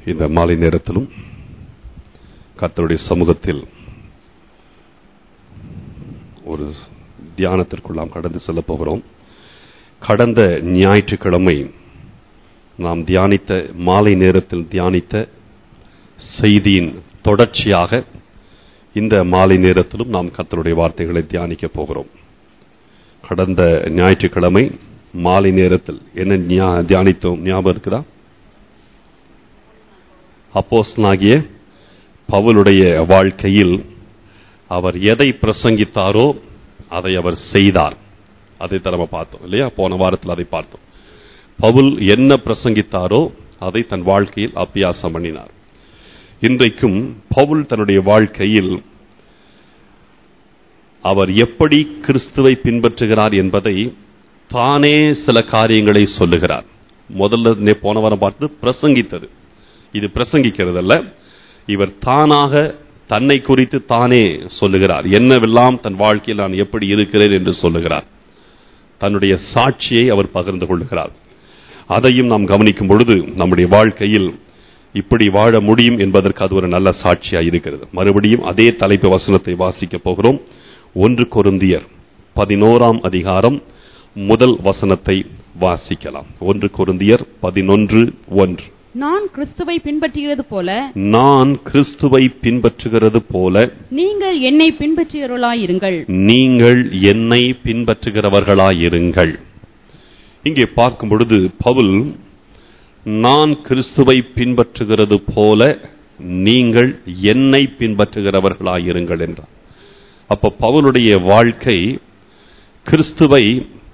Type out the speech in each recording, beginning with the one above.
இந்த மாலை நேரத்திலும் கர்த்தருடைய சமூகத்தில் ஒரு தியானத்திற்குள் நாம் கடந்து செல்ல போகிறோம் கடந்த ஞாயிற்றுக்கிழமை நாம் தியானித்த மாலை நேரத்தில் தியானித்த செய்தியின் தொடர்ச்சியாக இந்த மாலை நேரத்திலும் நாம் கர்த்தருடைய வார்த்தைகளை தியானிக்க போகிறோம் கடந்த ஞாயிற்றுக்கிழமை மாலை நேரத்தில் என்ன ஞா- தியானித்தோம் ஞாபகம் இருக்குதா அப்போஸ்தலனாகிய பவுலுடைய வாழ்க்கையில் அவர் எதை பிரசங்கித்தாரோ அதை அவர் செய்தார் அதை தான் நம்ம பார்த்தோம் இல்லையா போன வாரத்தில் அதை பார்த்தோம் பவுல் என்ன பிரசங்கித்தாரோ அதை தன் வாழ்க்கையில் அபியாசம் பண்ணினார் இன்றைக்கும் பவுல் தன்னுடைய வாழ்க்கையில் அவர் எப்படி கிறிஸ்துவை பின்பற்றுகிறார் என்பதை தானே சில காரியங்களை சொல்லுகிறார் முதல்ல நே- போன வாரம் பார்த்தது பிரசங்கித்தது இது பிரசங்கிக்கிறது அல்ல இவர் தானாக தன்னை குறித்து தானே சொல்லுகிறார் என்னவெல்லாம் தன் வாழ்க்கையில் நான் எப்படி இருக்கிறேன் என்று சொல்லுகிறார் தன்னுடைய சாட்சியை அவர் பகிர்ந்து கொள்ளுகிறார் அதையும் நாம் கவனிக்கும் பொழுது நம்முடைய வாழ்க்கையில் இப்படி வாழ முடியும் என்பதற்கு அது ஒரு நல்ல சாட்சியாக இருக்கிறது மறுபடியும் அதே தலைப்பு வசனத்தை வாசிக்க போகிறோம் ஒன்று கொருந்தியர் பதினோராம் அதிகாரம் முதல் வசனத்தை வாசிக்கலாம் ஒன்று கொருந்தியர் பதினொன்று ஒன்று நான் கிறிஸ்துவை பின்பற்றுகிறது போல நான் கிறிஸ்துவை பின்பற்றுகிறது போல நீங்கள் என்னை பின்பற்றுகிறவர்களாயிருங்கள் நீங்கள் என்னை பின்பற்றுகிறவர்களாயிருங்கள் இங்கே பார்க்கும் பொழுது பவுல் நான் கிறிஸ்துவை பின்பற்றுகிறது போல நீங்கள் என்னை பின்பற்றுகிறவர்களாயிருங்கள் என்றார் அப்ப பவுலுடைய வாழ்க்கை கிறிஸ்துவை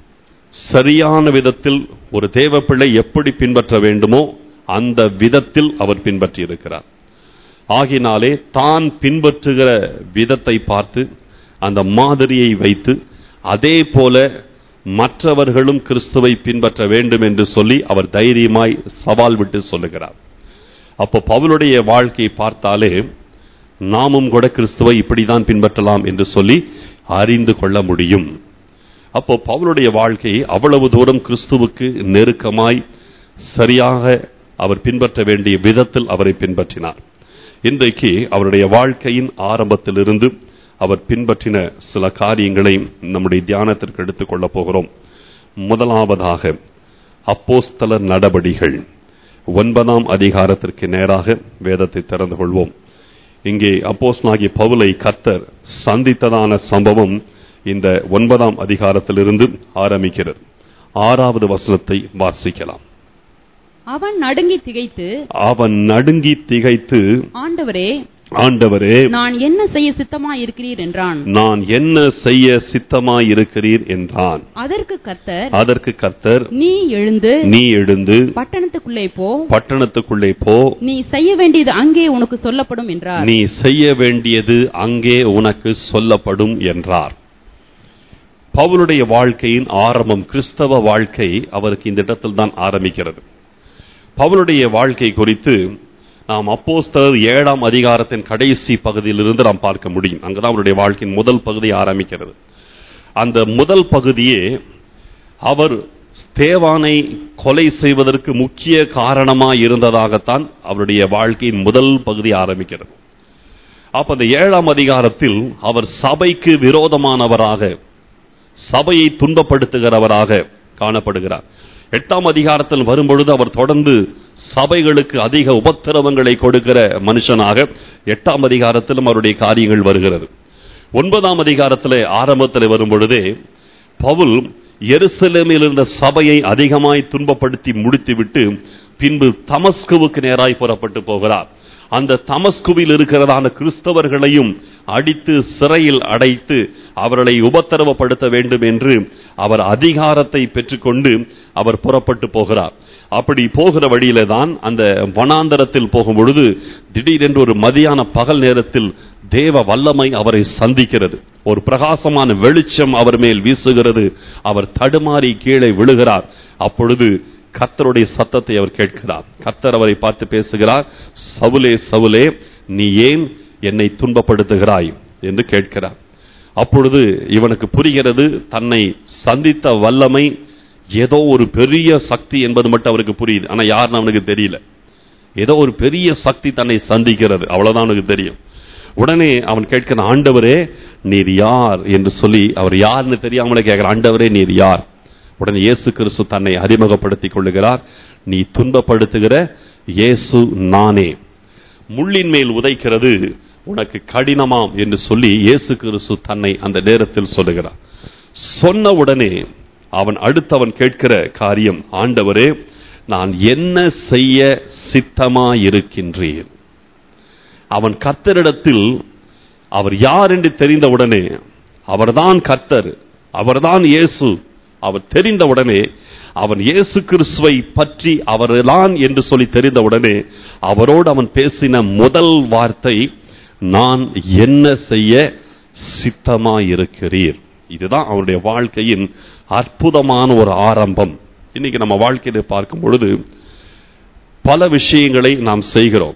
சரியான விதத்தில் ஒரு தேவப்பிள்ளை எப்படி பின்பற்ற வேண்டுமோ அந்த விதத்தில் அவர் பின்பற்றி இருக்கிறார் ஆகினாலே தான் பின்பற்றுகிற விதத்தை பார்த்து அந்த மாதிரியை வைத்து அதே போல மற்றவர்களும் கிறிஸ்துவை பின்பற்ற வேண்டும் என்று சொல்லி அவர் தைரியமாய் சவால் விட்டு சொல்லுகிறார் அப்போ பவுலுடைய வாழ்க்கையை பார்த்தாலே நாமும் கூட கிறிஸ்துவை இப்படிதான் பின்பற்றலாம் என்று சொல்லி அறிந்து கொள்ள முடியும் அப்போ பவுலுடைய வாழ்க்கை அவ்வளவு தூரம் கிறிஸ்துவுக்கு நெருக்கமாய் சரியாக அவர் பின்பற்ற வேண்டிய விதத்தில் அவரை பின்பற்றினார் இன்றைக்கு அவருடைய வாழ்க்கையின் ஆரம்பத்திலிருந்து அவர் பின்பற்றின சில காரியங்களை நம்முடைய தியானத்திற்கு எடுத்துக் கொள்ளப் போகிறோம் முதலாவதாக அப்போஸ்தலர் நடபடிகள் ஒன்பதாம் அதிகாரத்திற்கு நேராக வேதத்தை திறந்து கொள்வோம் இங்கே அப்போஸ்தலனாகிய பவுலை கத்தர் சந்தித்ததான சம்பவம் இந்த ஒன்பதாம் அதிகாரத்திலிருந்து ஆரம்பிக்கிறது ஆறாவது வசனத்தை வாசிக்கலாம் அவன் நடுங்கி திகைத்து அவன் நடுங்கி திகைத்து ஆண்டவரே ஆண்டவரே நான் என்ன செய்ய சித்தமாயிருக்கிறீர் என்றான் நான் என்ன செய்ய சித்தமாயிருக்கிறீர் என்றான் அதற்கு கர்த்தர் அதற்கு கர்த்தர் நீ எழுந்து நீ எழுந்து பட்டணத்துக்குள்ளே போ பட்டணத்துக்குள்ளே போ நீ செய்ய வேண்டியது அங்கே உனக்கு சொல்லப்படும் என்றார் நீ செய்ய வேண்டியது அங்கே உனக்கு சொல்லப்படும் என்றார் பவுலுடைய வாழ்க்கையின் ஆரம்பம் கிறிஸ்தவ வாழ்க்கை அவருக்கு இந்த இடத்தில் தான் ஆரம்பிக்கிறது பவுலுடைய வாழ்க்கை குறித்து நாம் அப்போஸ்தலர் ஏழாம் அதிகாரத்தின் கடைசி பகுதியிலிருந்து நாம் பார்க்க முடியும் அங்குதான் அவருடைய வாழ்க்கையின் முதல் பகுதி ஆரம்பிக்கிறது அந்த முதல் பகுதியே அவர் ஸ்தேவானை கொலை செய்வதற்கு முக்கிய காரணமாய் இருந்ததாகத்தான் அவருடைய வாழ்க்கையின் முதல் பகுதி ஆரம்பிக்கிறது அப்ப அந்த ஏழாம் அதிகாரத்தில் அவர் சபைக்கு விரோதமானவராக சபையை துன்பப்படுத்துகிறவராக காணப்படுகிறார் எட்டாம் அதிகாரத்தில் வரும்பொழுது அவர் தொடர்ந்து சபைகளுக்கு அதிக உபத்திரவங்களை கொடுக்கிற மனுஷனாக எட்டாம் அதிகாரத்திலும் அவருடைய காரியங்கள் வருகிறது ஒன்பதாம் அதிகாரத்தில் ஆரம்பத்தில் வரும்பொழுதே பவுல் எருசலேமில் இருந்த சபையை அதிகமாய் துன்பப்படுத்தி முடித்துவிட்டு பின்பு தமஸ்குவுக்கு நேராய் புறப்பட்டு போகிறார் அந்த தமஸ்குவில் இருக்கிறதான கிறிஸ்தவர்களையும் அடித்து சிறையில் அடைத்து அவர்களை உபத்திரவப்படுத்த வேண்டும் என்று அவர் அதிகாரத்தை பெற்றுக்கொண்டு அவர் புறப்பட்டு போகிறார் அப்படி போகிற வழியில தான் அந்த வனாந்தரத்தில் போகும் பொழுது திடீரென்று ஒரு மதியான பகல் நேரத்தில் தேவ வல்லமை அவரை சந்திக்கிறது ஒரு பிரகாசமான வெளிச்சம் அவர் மேல் வீசுகிறது அவர் தடுமாறி கீழே விழுகிறார் அப்பொழுது கர்த்தருடைய சத்தத்தை அவர் கேட்கிறார் கர்த்தர் அவரை பார்த்து பேசுகிறார் சவுலே சவுலே நீ ஏன் என்னை துன்பப்படுத்துகிறாய் என்று கேட்கிறார் அப்பொழுது இவனுக்கு புரிகிறது தன்னை சந்தித்த வல்லமை ஏதோ ஒரு பெரிய சக்தி என்பது மட்டும் அவருக்கு புரியுது ஆனா யாருன்னு அவனுக்கு தெரியல ஏதோ ஒரு பெரிய சக்தி தன்னை சந்திக்கிறது அவ்வளவுதான் அவனுக்கு தெரியும் உடனே அவன் கேட்கிற ஆண்டவரே நீர் யார் என்று சொல்லி அவர் யாருன்னு தெரியாமலே கேட்கிற ஆண்டவரே நீர் யார் உடனே இயேசு கிறிஸ்து தன்னை அறிமுகப்படுத்திக் கொள்ளுகிறார் நீ துன்பப்படுத்துகிற இயேசு நானே முள்ளின் மேல் உதைக்கிறது உனக்கு கடினமாம் என்று சொல்லி இயேசு கிறிஸ்து தன்னை அந்த நேரத்தில் சொல்லுகிறார் சொன்ன உடனே அவன் அடுத்தவன் கேட்கிற காரியம் ஆண்டவரே நான் என்ன செய்ய சித்தமாயிருக்கின்றீர் அவன் கர்த்தரிடத்தில் அவர் யார் என்று தெரிந்தவுடனே அவர்தான் கர்த்தர் அவர்தான் இயேசு அவர் தெரிந்தவுடனே அவன் இயேசு கிறிஸ்துவை பற்றி அவர்தான் என்று சொல்லி தெரிந்தவுடனே அவரோடு அவன் பேசின முதல் வார்த்தை நான் என்ன செய்ய சித்தமாயிருக்கிறீர் இதுதான் அவனுடைய வாழ்க்கையின் அற்புதமான ஒரு ஆரம்பம் இன்னைக்கு நம்ம வாழ்க்கையில பார்க்கும் பொழுது பல விஷயங்களை நாம் செய்கிறோம்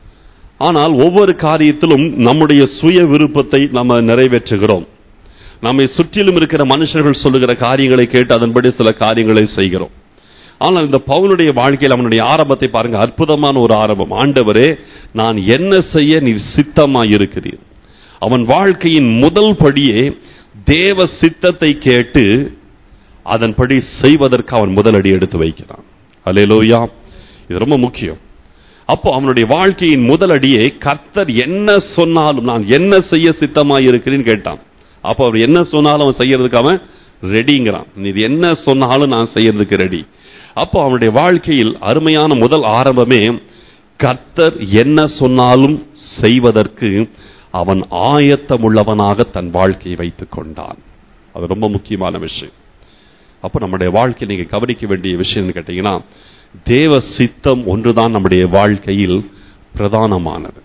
ஆனால் ஒவ்வொரு காரியத்திலும் நம்முடைய சுய விருப்பத்தை நம்ம நிறைவேற்றுகிறோம் நம்மை சுற்றிலும் இருக்கிற மனுஷர்கள் சொல்லுகிற காரியங்களை கேட்டு அதன்படி சில காரியங்களை செய்கிறோம் ஆனால் இந்த பவுனுடைய வாழ்க்கையில் அவனுடைய ஆரம்பத்தை பாருங்க அற்புதமான ஒரு ஆரம்பம் ஆண்டவரே நான் என்ன செய்ய நீ சித்தமாய் இருக்கிறீர் அவன் வாழ்க்கையின் முதல் படியே தேவ சித்தத்தை கேட்டு அதன்படி செய்வதற்கு அவன் முதலடி எடுத்து வைக்கிறான் அல்லேலூயா இது ரொம்ப முக்கியம் அப்போ அவனுடைய வாழ்க்கையின் முதல் அடியே கர்த்தர் என்ன சொன்னாலும் நான் என்ன செய்ய சித்தமாய் இருக்கிறேன்னு கேட்டான் அப்போ அவர் என்ன சொன்னாலும் அவன் செய்யறதுக்கு அவன் ரெடிங்கிறான் நீ இது என்ன சொன்னாலும் நான் செய்யறதுக்கு ரெடி அப்போ அவனுடைய வாழ்க்கையில் அருமையான முதல் ஆரம்பமே கர்த்தர் என்ன சொன்னாலும் செய்வதற்கு அவன் ஆயத்தமுள்ளவனாக தன் வாழ்க்கையை வைத்துக் கொண்டான் அது ரொம்ப முக்கியமான விஷயம் அப்போ நம்முடைய வாழ்க்கையில் நீங்க கவனிக்க வேண்டிய விஷயம் கேட்டீங்கன்னா தேவ சித்தம் ஒன்றுதான் நம்முடைய வாழ்க்கையில் பிரதானமானது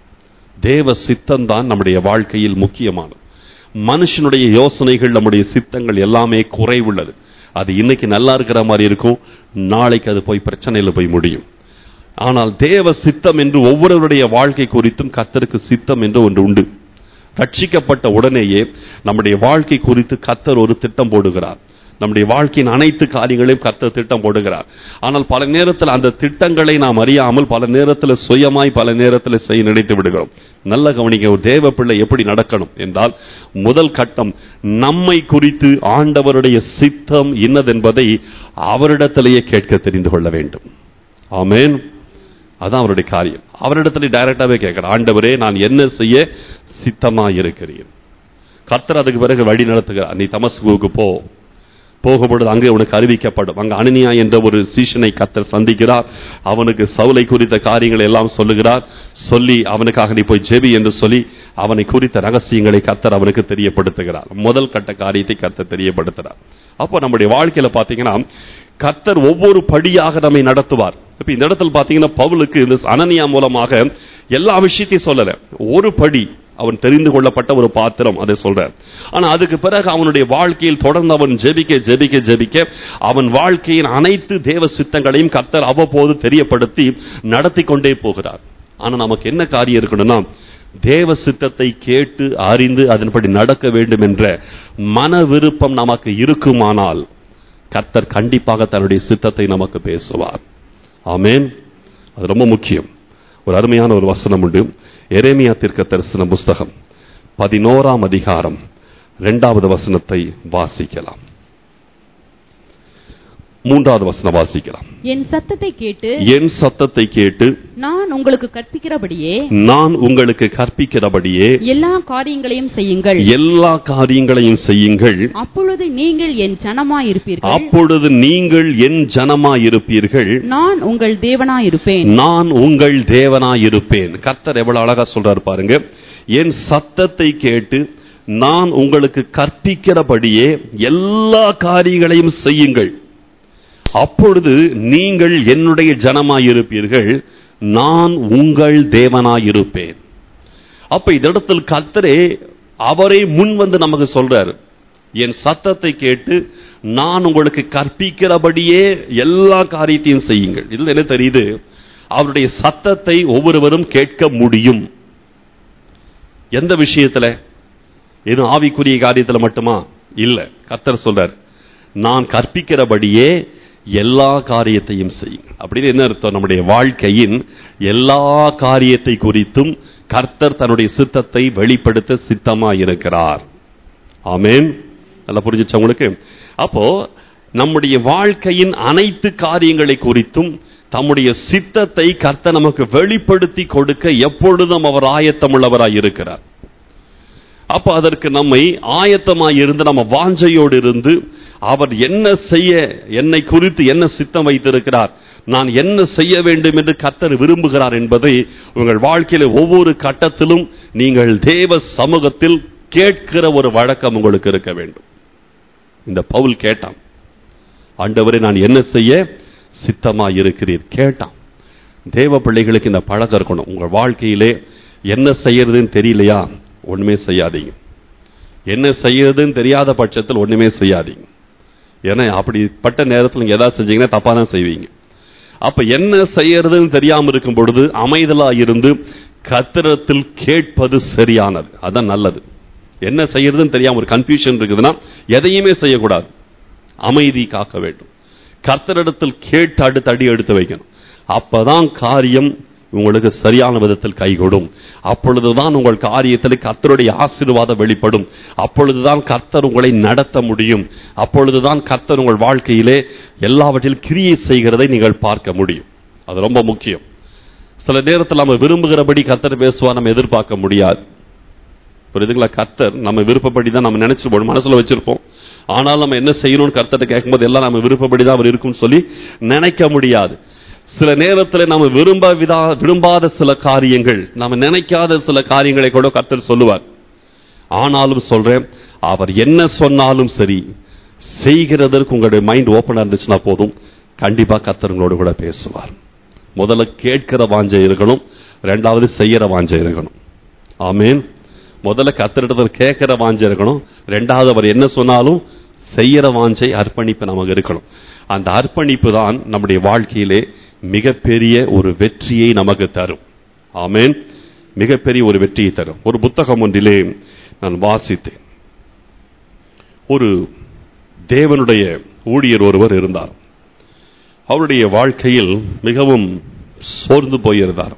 தேவ சித்தம் தான் நம்முடைய வாழ்க்கையில் முக்கியமானது மனுஷனுடைய யோசனைகள் நம்முடைய சித்தங்கள் எல்லாமே குறைவுள்ளது அது இன்னைக்கு நல்லா இருக்கிற மாதிரி இருக்கும் நாளைக்கு அது போய் பிரச்சனையில் போய் முடியும் ஆனால் தேவ சித்தம் என்று ஒவ்வொருவருடைய வாழ்க்கை குறித்தும் கத்தருக்கு சித்தம் என்று ஒன்று உண்டு ரட்சிக்கப்பட்ட உடனேயே நம்முடைய வாழ்க்கை குறித்து கத்தர் ஒரு திட்டம் போடுகிறார் நம்முடைய வாழ்க்கையின் அனைத்து காரியங்களையும் கர்த்தர் திட்டம் போடுகிறார் ஆனால் பல நேரத்தில் அந்த திட்டங்களை நாம் அறியாமல் பல நேரத்தில் சுயமாய் பல நேரத்தில் செய்ய நினைத்து விடுகிறோம் நல்ல கவனிக்க ஒரு தேவ பிள்ளை எப்படி நடக்கணும் என்றால் முதல் கட்டம் நம்மை குறித்து ஆண்டவருடைய சித்தம் இன்னதென்பதை அவரிடத்திலேயே கேட்க தெரிந்து கொள்ள வேண்டும் ஆமேன் அதான் அவருடைய காரியம் அவரிடத்துல டைரக்டாவே கேட்கிறார் ஆண்டவரே நான் என்ன செய்ய சித்தமா இருக்கிறேன் கர்த்தர் அதுக்கு பிறகு வழி நடத்துகிறார் நீ தமஸ்குவுக்கு போ போகும்பொழுது அங்கே உனக்கு அறிவிக்கப்படும் அங்க அனனியா என்ற ஒரு சீஷனை கத்தர் சந்திக்கிறார் அவனுக்கு சவுலை குறித்த காரியங்களை எல்லாம் சொல்லுகிறார் சொல்லி அவனுக்காக நீ போய் ஜெபி என்று சொல்லி அவனை குறித்த ரகசியங்களை கத்தர் அவனுக்கு தெரியப்படுத்துகிறார் முதல் கட்ட காரியத்தை கத்தர் தெரியப்படுத்துகிறார் அப்போ நம்முடைய வாழ்க்கையில பாத்தீங்கன்னா கர்த்தர் ஒவ்வொரு படியாக நம்மை நடத்துவார் இப்ப இந்த இடத்துல பாத்தீங்கன்னா பவுலுக்கு இந்த அனனியா மூலமாக எல்லா விஷயத்தையும் சொல்லல ஒரு படி அவன் தெரிந்து கொள்ளப்பட்ட ஒரு பாத்திரம் அதை சொல்றார் ஆனா அதுக்கு பிறகு அவனுடைய வாழ்க்கையில் தொடர்ந்து அவன் ஜெபிக்க ஜெபிக்க ஜெபிக்க அவன் வாழ்க்கையின் அனைத்து தேவ சித்தங்களையும் கர்த்தர் அவ்வப்போது தெரியப்படுத்தி நடத்தி கொண்டே போகிறார் ஆனா நமக்கு என்ன காரியம் இருக்கணும்னா தேவ சித்தத்தை கேட்டு அறிந்து அதன்படி நடக்க வேண்டும் என்ற மன விருப்பம் நமக்கு இருக்குமானால் கர்த்தர் கண்டிப்பாக தன்னுடைய சித்தத்தை நமக்கு பேசுவார் ஆமேன் அது ரொம்ப முக்கியம் ஒரு அருமையான ஒரு வசனம் உண்டு எரேமியா தீர்க்க தரிசன புஸ்தகம் பதினோராம் அதிகாரம் இரண்டாவது வசனத்தை வாசிக்கலாம் மூன்றாவது வசனம் வாசிக்கலாம் என் சத்தத்தை கேட்டு என் சத்தத்தை கேட்டு நான் உங்களுக்கு கற்பிக்கிறபடியே நான் உங்களுக்கு கற்பிக்கிறபடியே எல்லா காரியங்களையும் செய்யுங்கள் எல்லா காரியங்களையும் செய்யுங்கள் அப்பொழுது நீங்கள் என் ஜனமாயிருப்பீர்கள் அப்பொழுது நீங்கள் என் ஜனமாயிருப்பீர்கள் நான் உங்கள் தேவனாயிருப்பேன் நான் உங்கள் தேவனாயிருப்பேன் கர்த்தர் எவ்வளவு அழகா சொல்றாரு பாருங்க என் சத்தத்தை கேட்டு நான் உங்களுக்கு கற்பிக்கிறபடியே எல்லா காரியங்களையும் செய்யுங்கள் அப்பொழுது நீங்கள் என்னுடைய ஜனமாயிருப்பீர்கள் நான் உங்கள் தேவனாயிருப்பேன் அப்ப இந்த இடத்தில் கர்த்தரே அவரே முன் வந்து நமக்கு சொல்றாரு என் சத்தத்தை கேட்டு நான் உங்களுக்கு கற்பிக்கிறபடியே எல்லா காரியத்தையும் செய்யுங்கள் இதுல என்ன தெரியுது அவருடைய சத்தத்தை ஒவ்வொருவரும் கேட்க முடியும் எந்த விஷயத்துல எதுவும் ஆவிக்குரிய காரியத்துல மட்டுமா இல்ல கர்த்தர் சொல்றார் நான் கற்பிக்கிறபடியே எல்லா காரியத்தையும் செய்யுங்கள் அப்படின்னு என்ன அர்த்தம் நம்முடைய வாழ்க்கையின் எல்லா காரியத்தை குறித்தும் கர்த்தர் தன்னுடைய சித்தத்தை வெளிப்படுத்த சித்தமா இருக்கிறார் ஆமென் நல்லா புரிஞ்சுச்சா உங்களுக்கு அப்போ நம்முடைய வாழ்க்கையின் அனைத்து காரியங்களை குறித்தும் தம்முடைய சித்தத்தை கர்த்தர் நமக்கு வெளிப்படுத்தி கொடுக்க எப்பொழுதும் அவர் ஆயத்தமுள்ளவராய் இருக்கிறார் அப்ப அதற்கு நம்மை ஆயத்தமாய் இருந்து நம்ம வாஞ்சையோடு இருந்து அவர் என்ன செய்ய என்னை குறித்து என்ன சித்தம் வைத்திருக்கிறார் நான் என்ன செய்ய வேண்டும் என்று கர்த்தர் விரும்புகிறார் என்பதை உங்கள் வாழ்க்கையில ஒவ்வொரு கட்டத்திலும் நீங்கள் தேவ சமூகத்தில் கேட்கிற ஒரு வழக்கம் உங்களுக்கு இருக்க வேண்டும் இந்த பவுல் கேட்டான் ஆண்டவரே நான் என்ன செய்ய சித்தமா இருக்கிறீர் கேட்டான் தேவ பிள்ளைகளுக்கு இந்த பழக்கம் இருக்கணும் உங்க வாழ்க்கையிலே என்ன செய்யறதுன்னு தெரியலையா ஒண்ணுமே செய்யாதீங்க என்ன செய்யறதுன்னு தெரியாத பட்சத்தில் ஒண்ணுமே செய்யாதீங்க ஏன்னா அப்படிப்பட்ட நேரத்தில் நீங்க ஏதாவது செஞ்சீங்கன்னா தப்பா தான் செய்வீங்க அப்ப என்ன செய்யறதுன்னு தெரியாம இருக்கும் பொழுது அமைதலா இருந்து கத்திரத்தில் கேட்பது சரியானது அதான் நல்லது என்ன செய்யறதுன்னு தெரியாம ஒரு கன்ஃபியூஷன் இருக்குதுன்னா எதையுமே செய்யக்கூடாது அமைதி காக்க வேண்டும் கர்த்தரிடத்தில் கேட்டு அடுத்து அடி எடுத்து வைக்கணும் அப்பதான் காரியம் உங்களுக்கு சரியான விதத்தில் கைகூடும் அப்பொழுதுதான் உங்கள் காரியத்தில் கர்த்தருடைய ஆசீர்வாதம் வெளிப்படும் அப்பொழுதுதான் கர்த்தர் உங்களை நடத்த முடியும் அப்பொழுதுதான் கர்த்தர் உங்கள் வாழ்க்கையிலே எல்லாவற்றிலும் கிரியை செய்கிறதை நீங்கள் பார்க்க முடியும் அது ரொம்ப முக்கியம் சில நேரத்தில் நம்ம விரும்புகிறபடி கர்த்தர் பேசுவா நம்ம எதிர்பார்க்க முடியாது புரியுதுங்களா கர்த்தர் நம்ம விருப்பப்படி தான் நம்ம நினைச்சிருப்போம் மனசுல வச்சிருப்போம் ஆனால் நம்ம என்ன செய்யணும்னு கர்த்தர்ட்ட கேட்கும்போது எல்லாம் நம்ம விருப்பப்படி தான் அவர் இருக்கும்னு சொல்லி நினைக்க முடியாது சில நேரத்தில் நம்ம விரும்ப விதா விரும்பாத சில காரியங்கள் நம்ம நினைக்காத சில காரியங்களை கூட கர்த்தர் சொல்லுவார் ஆனாலும் சொல்றேன் அவர் என்ன சொன்னாலும் சரி செய்கிறதற்கு உங்களுடைய மைண்ட் ஓப்பனா இருந்துச்சுன்னா போதும் கண்டிப்பா கர்த்தர் உங்களோட கூட பேசுவார் முதல்ல கேட்கிற வாஞ்சை இருக்கணும் ரெண்டாவது செய்யற வாஞ்சை இருக்கணும் ஆமேன் முதல்ல கத்திரிடத்தில் கேட்கிற வாஞ்சை இருக்கணும் ரெண்டாவது அவர் என்ன சொன்னாலும் செய்யற வாஞ்சை அர்ப்பணிப்பு நமக்கு இருக்கணும் அந்த அர்ப்பணிப்பு தான் நம்முடைய வாழ்க்கையிலே மிகப்பெரிய ஒரு வெற்றியை நமக்கு தரும் ஆமேன் மிகப்பெரிய ஒரு வெற்றியை தரும் ஒரு புத்தகம் ஒன்றிலே நான் வாசித்தேன் ஒரு தேவனுடைய ஊழியர் ஒருவர் இருந்தார் அவருடைய வாழ்க்கையில் மிகவும் சோர்ந்து போயிருந்தார்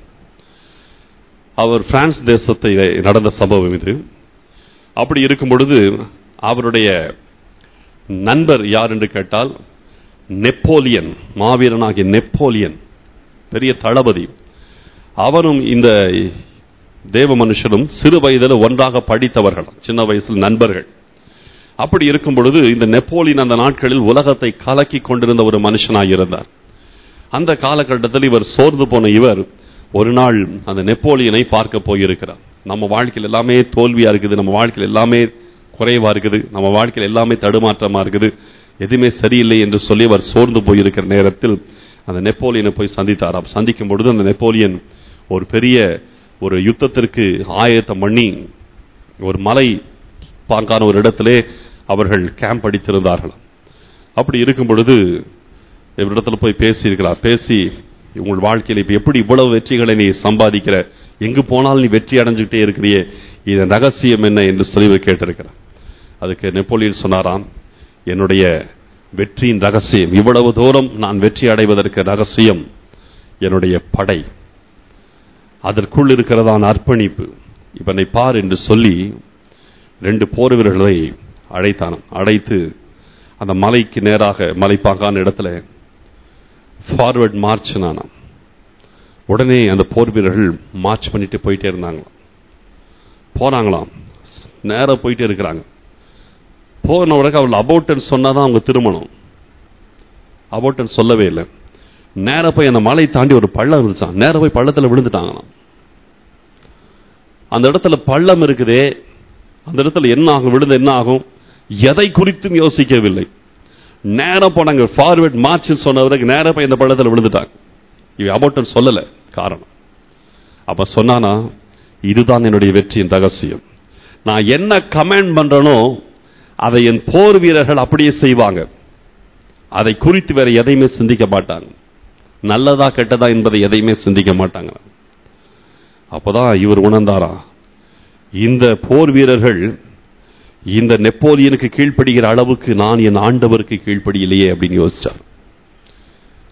அவர் பிரான்ஸ் தேசத்தில் நடந்த சம்பவம் இது அப்படி இருக்கும் பொழுது அவருடைய நண்பர் யார் என்று கேட்டால் நெப்போலியன் மாவீரனாகிய நெப்போலியன் பெரிய தளபதி அவரும் இந்த தேவ மனுஷனும் சிறு வயதில் ஒன்றாக படித்தவர்கள் சின்ன வயசில் நண்பர்கள் அப்படி இருக்கும் பொழுது இந்த நெப்போலியன் அந்த நாட்களில் உலகத்தை கலக்கி கொண்டிருந்த ஒரு மனுஷனாக இருந்தார் அந்த காலகட்டத்தில் இவர் சோர்ந்து போன இவர் ஒரு நாள் அந்த நெப்போலியனை பார்க்க போயிருக்கிறார் நம்ம வாழ்க்கையில் எல்லாமே தோல்வியா இருக்குது நம்ம வாழ்க்கையில் எல்லாமே குறைவா இருக்குது நம்ம வாழ்க்கையில் எல்லாமே தடுமாற்றமா இருக்குது எதுவுமே சரியில்லை என்று சொல்லி அவர் சோர்ந்து போயிருக்கிற நேரத்தில் அந்த நெப்போலியனை போய் சந்தித்தாராம் சந்திக்கும் பொழுது அந்த நெப்போலியன் ஒரு பெரிய ஒரு யுத்தத்திற்கு ஆயத்தம் பண்ணி ஒரு மலை பாங்கான ஒரு இடத்திலே அவர்கள் கேம்ப் அடித்திருந்தார்கள் அப்படி இருக்கும் பொழுது இவரிடத்துல போய் பேசியிருக்கிறார் பேசி உங்கள் வாழ்க்கையில் இப்ப எப்படி இவ்வளவு வெற்றிகளை நீ சம்பாதிக்கிற எங்கு போனாலும் நீ வெற்றி அடைஞ்சுக்கிட்டே இருக்கிறியே இதன் ரகசியம் என்ன என்று சொல்லி இவர் கேட்டிருக்கிறார் அதுக்கு நெப்போலியன் சொன்னாராம் என்னுடைய வெற்றியின் ரகசியம் இவ்வளவு தூரம் நான் வெற்றி அடைவதற்கு ரகசியம் என்னுடைய படை அதற்குள் இருக்கிறதான அர்ப்பணிப்பு இவனை பார் என்று சொல்லி ரெண்டு போர் வீரர்களை அழைத்தானாம் அழைத்து அந்த மலைக்கு நேராக மலைப்பாங்கான இடத்துல ஃபார்வர்ட் மார்ச் நானாம் உடனே அந்த போர் வீரர்கள் மார்ச் பண்ணிட்டு போயிட்டே இருந்தாங்களாம் போனாங்களாம் நேராக போயிட்டே இருக்கிறாங்க போன உடனே அவள் அபோட்டன் சொன்னாதான் அவங்க திருமணம் அபோட்டன் சொல்லவே இல்லை நேர போய் அந்த மலை தாண்டி ஒரு பள்ளம் இருந்துச்சான் நேர போய் பள்ளத்தில் விழுந்துட்டாங்களாம் அந்த இடத்துல பள்ளம் இருக்குதே அந்த இடத்துல என்ன ஆகும் விழுந்து என்ன ஆகும் எதை குறித்தும் யோசிக்கவில்லை நேரம் போனாங்க ஃபார்வர்ட் மார்ச் சொன்னவருக்கு நேரம் போய் இந்த பள்ளத்தில் விழுந்துட்டாங்க இவ அபோட்டன் சொல்லல காரணம் அப்ப சொன்னானா இதுதான் என்னுடைய வெற்றியின் ரகசியம் நான் என்ன கமெண்ட் பண்றனோ அதை என் போர் வீரர்கள் அப்படியே செய்வாங்க அதை குறித்து வேற எதையுமே சிந்திக்க மாட்டாங்க நல்லதா கெட்டதா என்பதை எதையுமே சிந்திக்க மாட்டாங்க அப்பதான் இவர் உணர்ந்தாரா இந்த போர் வீரர்கள் இந்த நெப்போலியனுக்கு கீழ்ப்படுகிற அளவுக்கு நான் என் ஆண்டவருக்கு கீழ்ப்படியிலையே அப்படின்னு யோசிச்சார்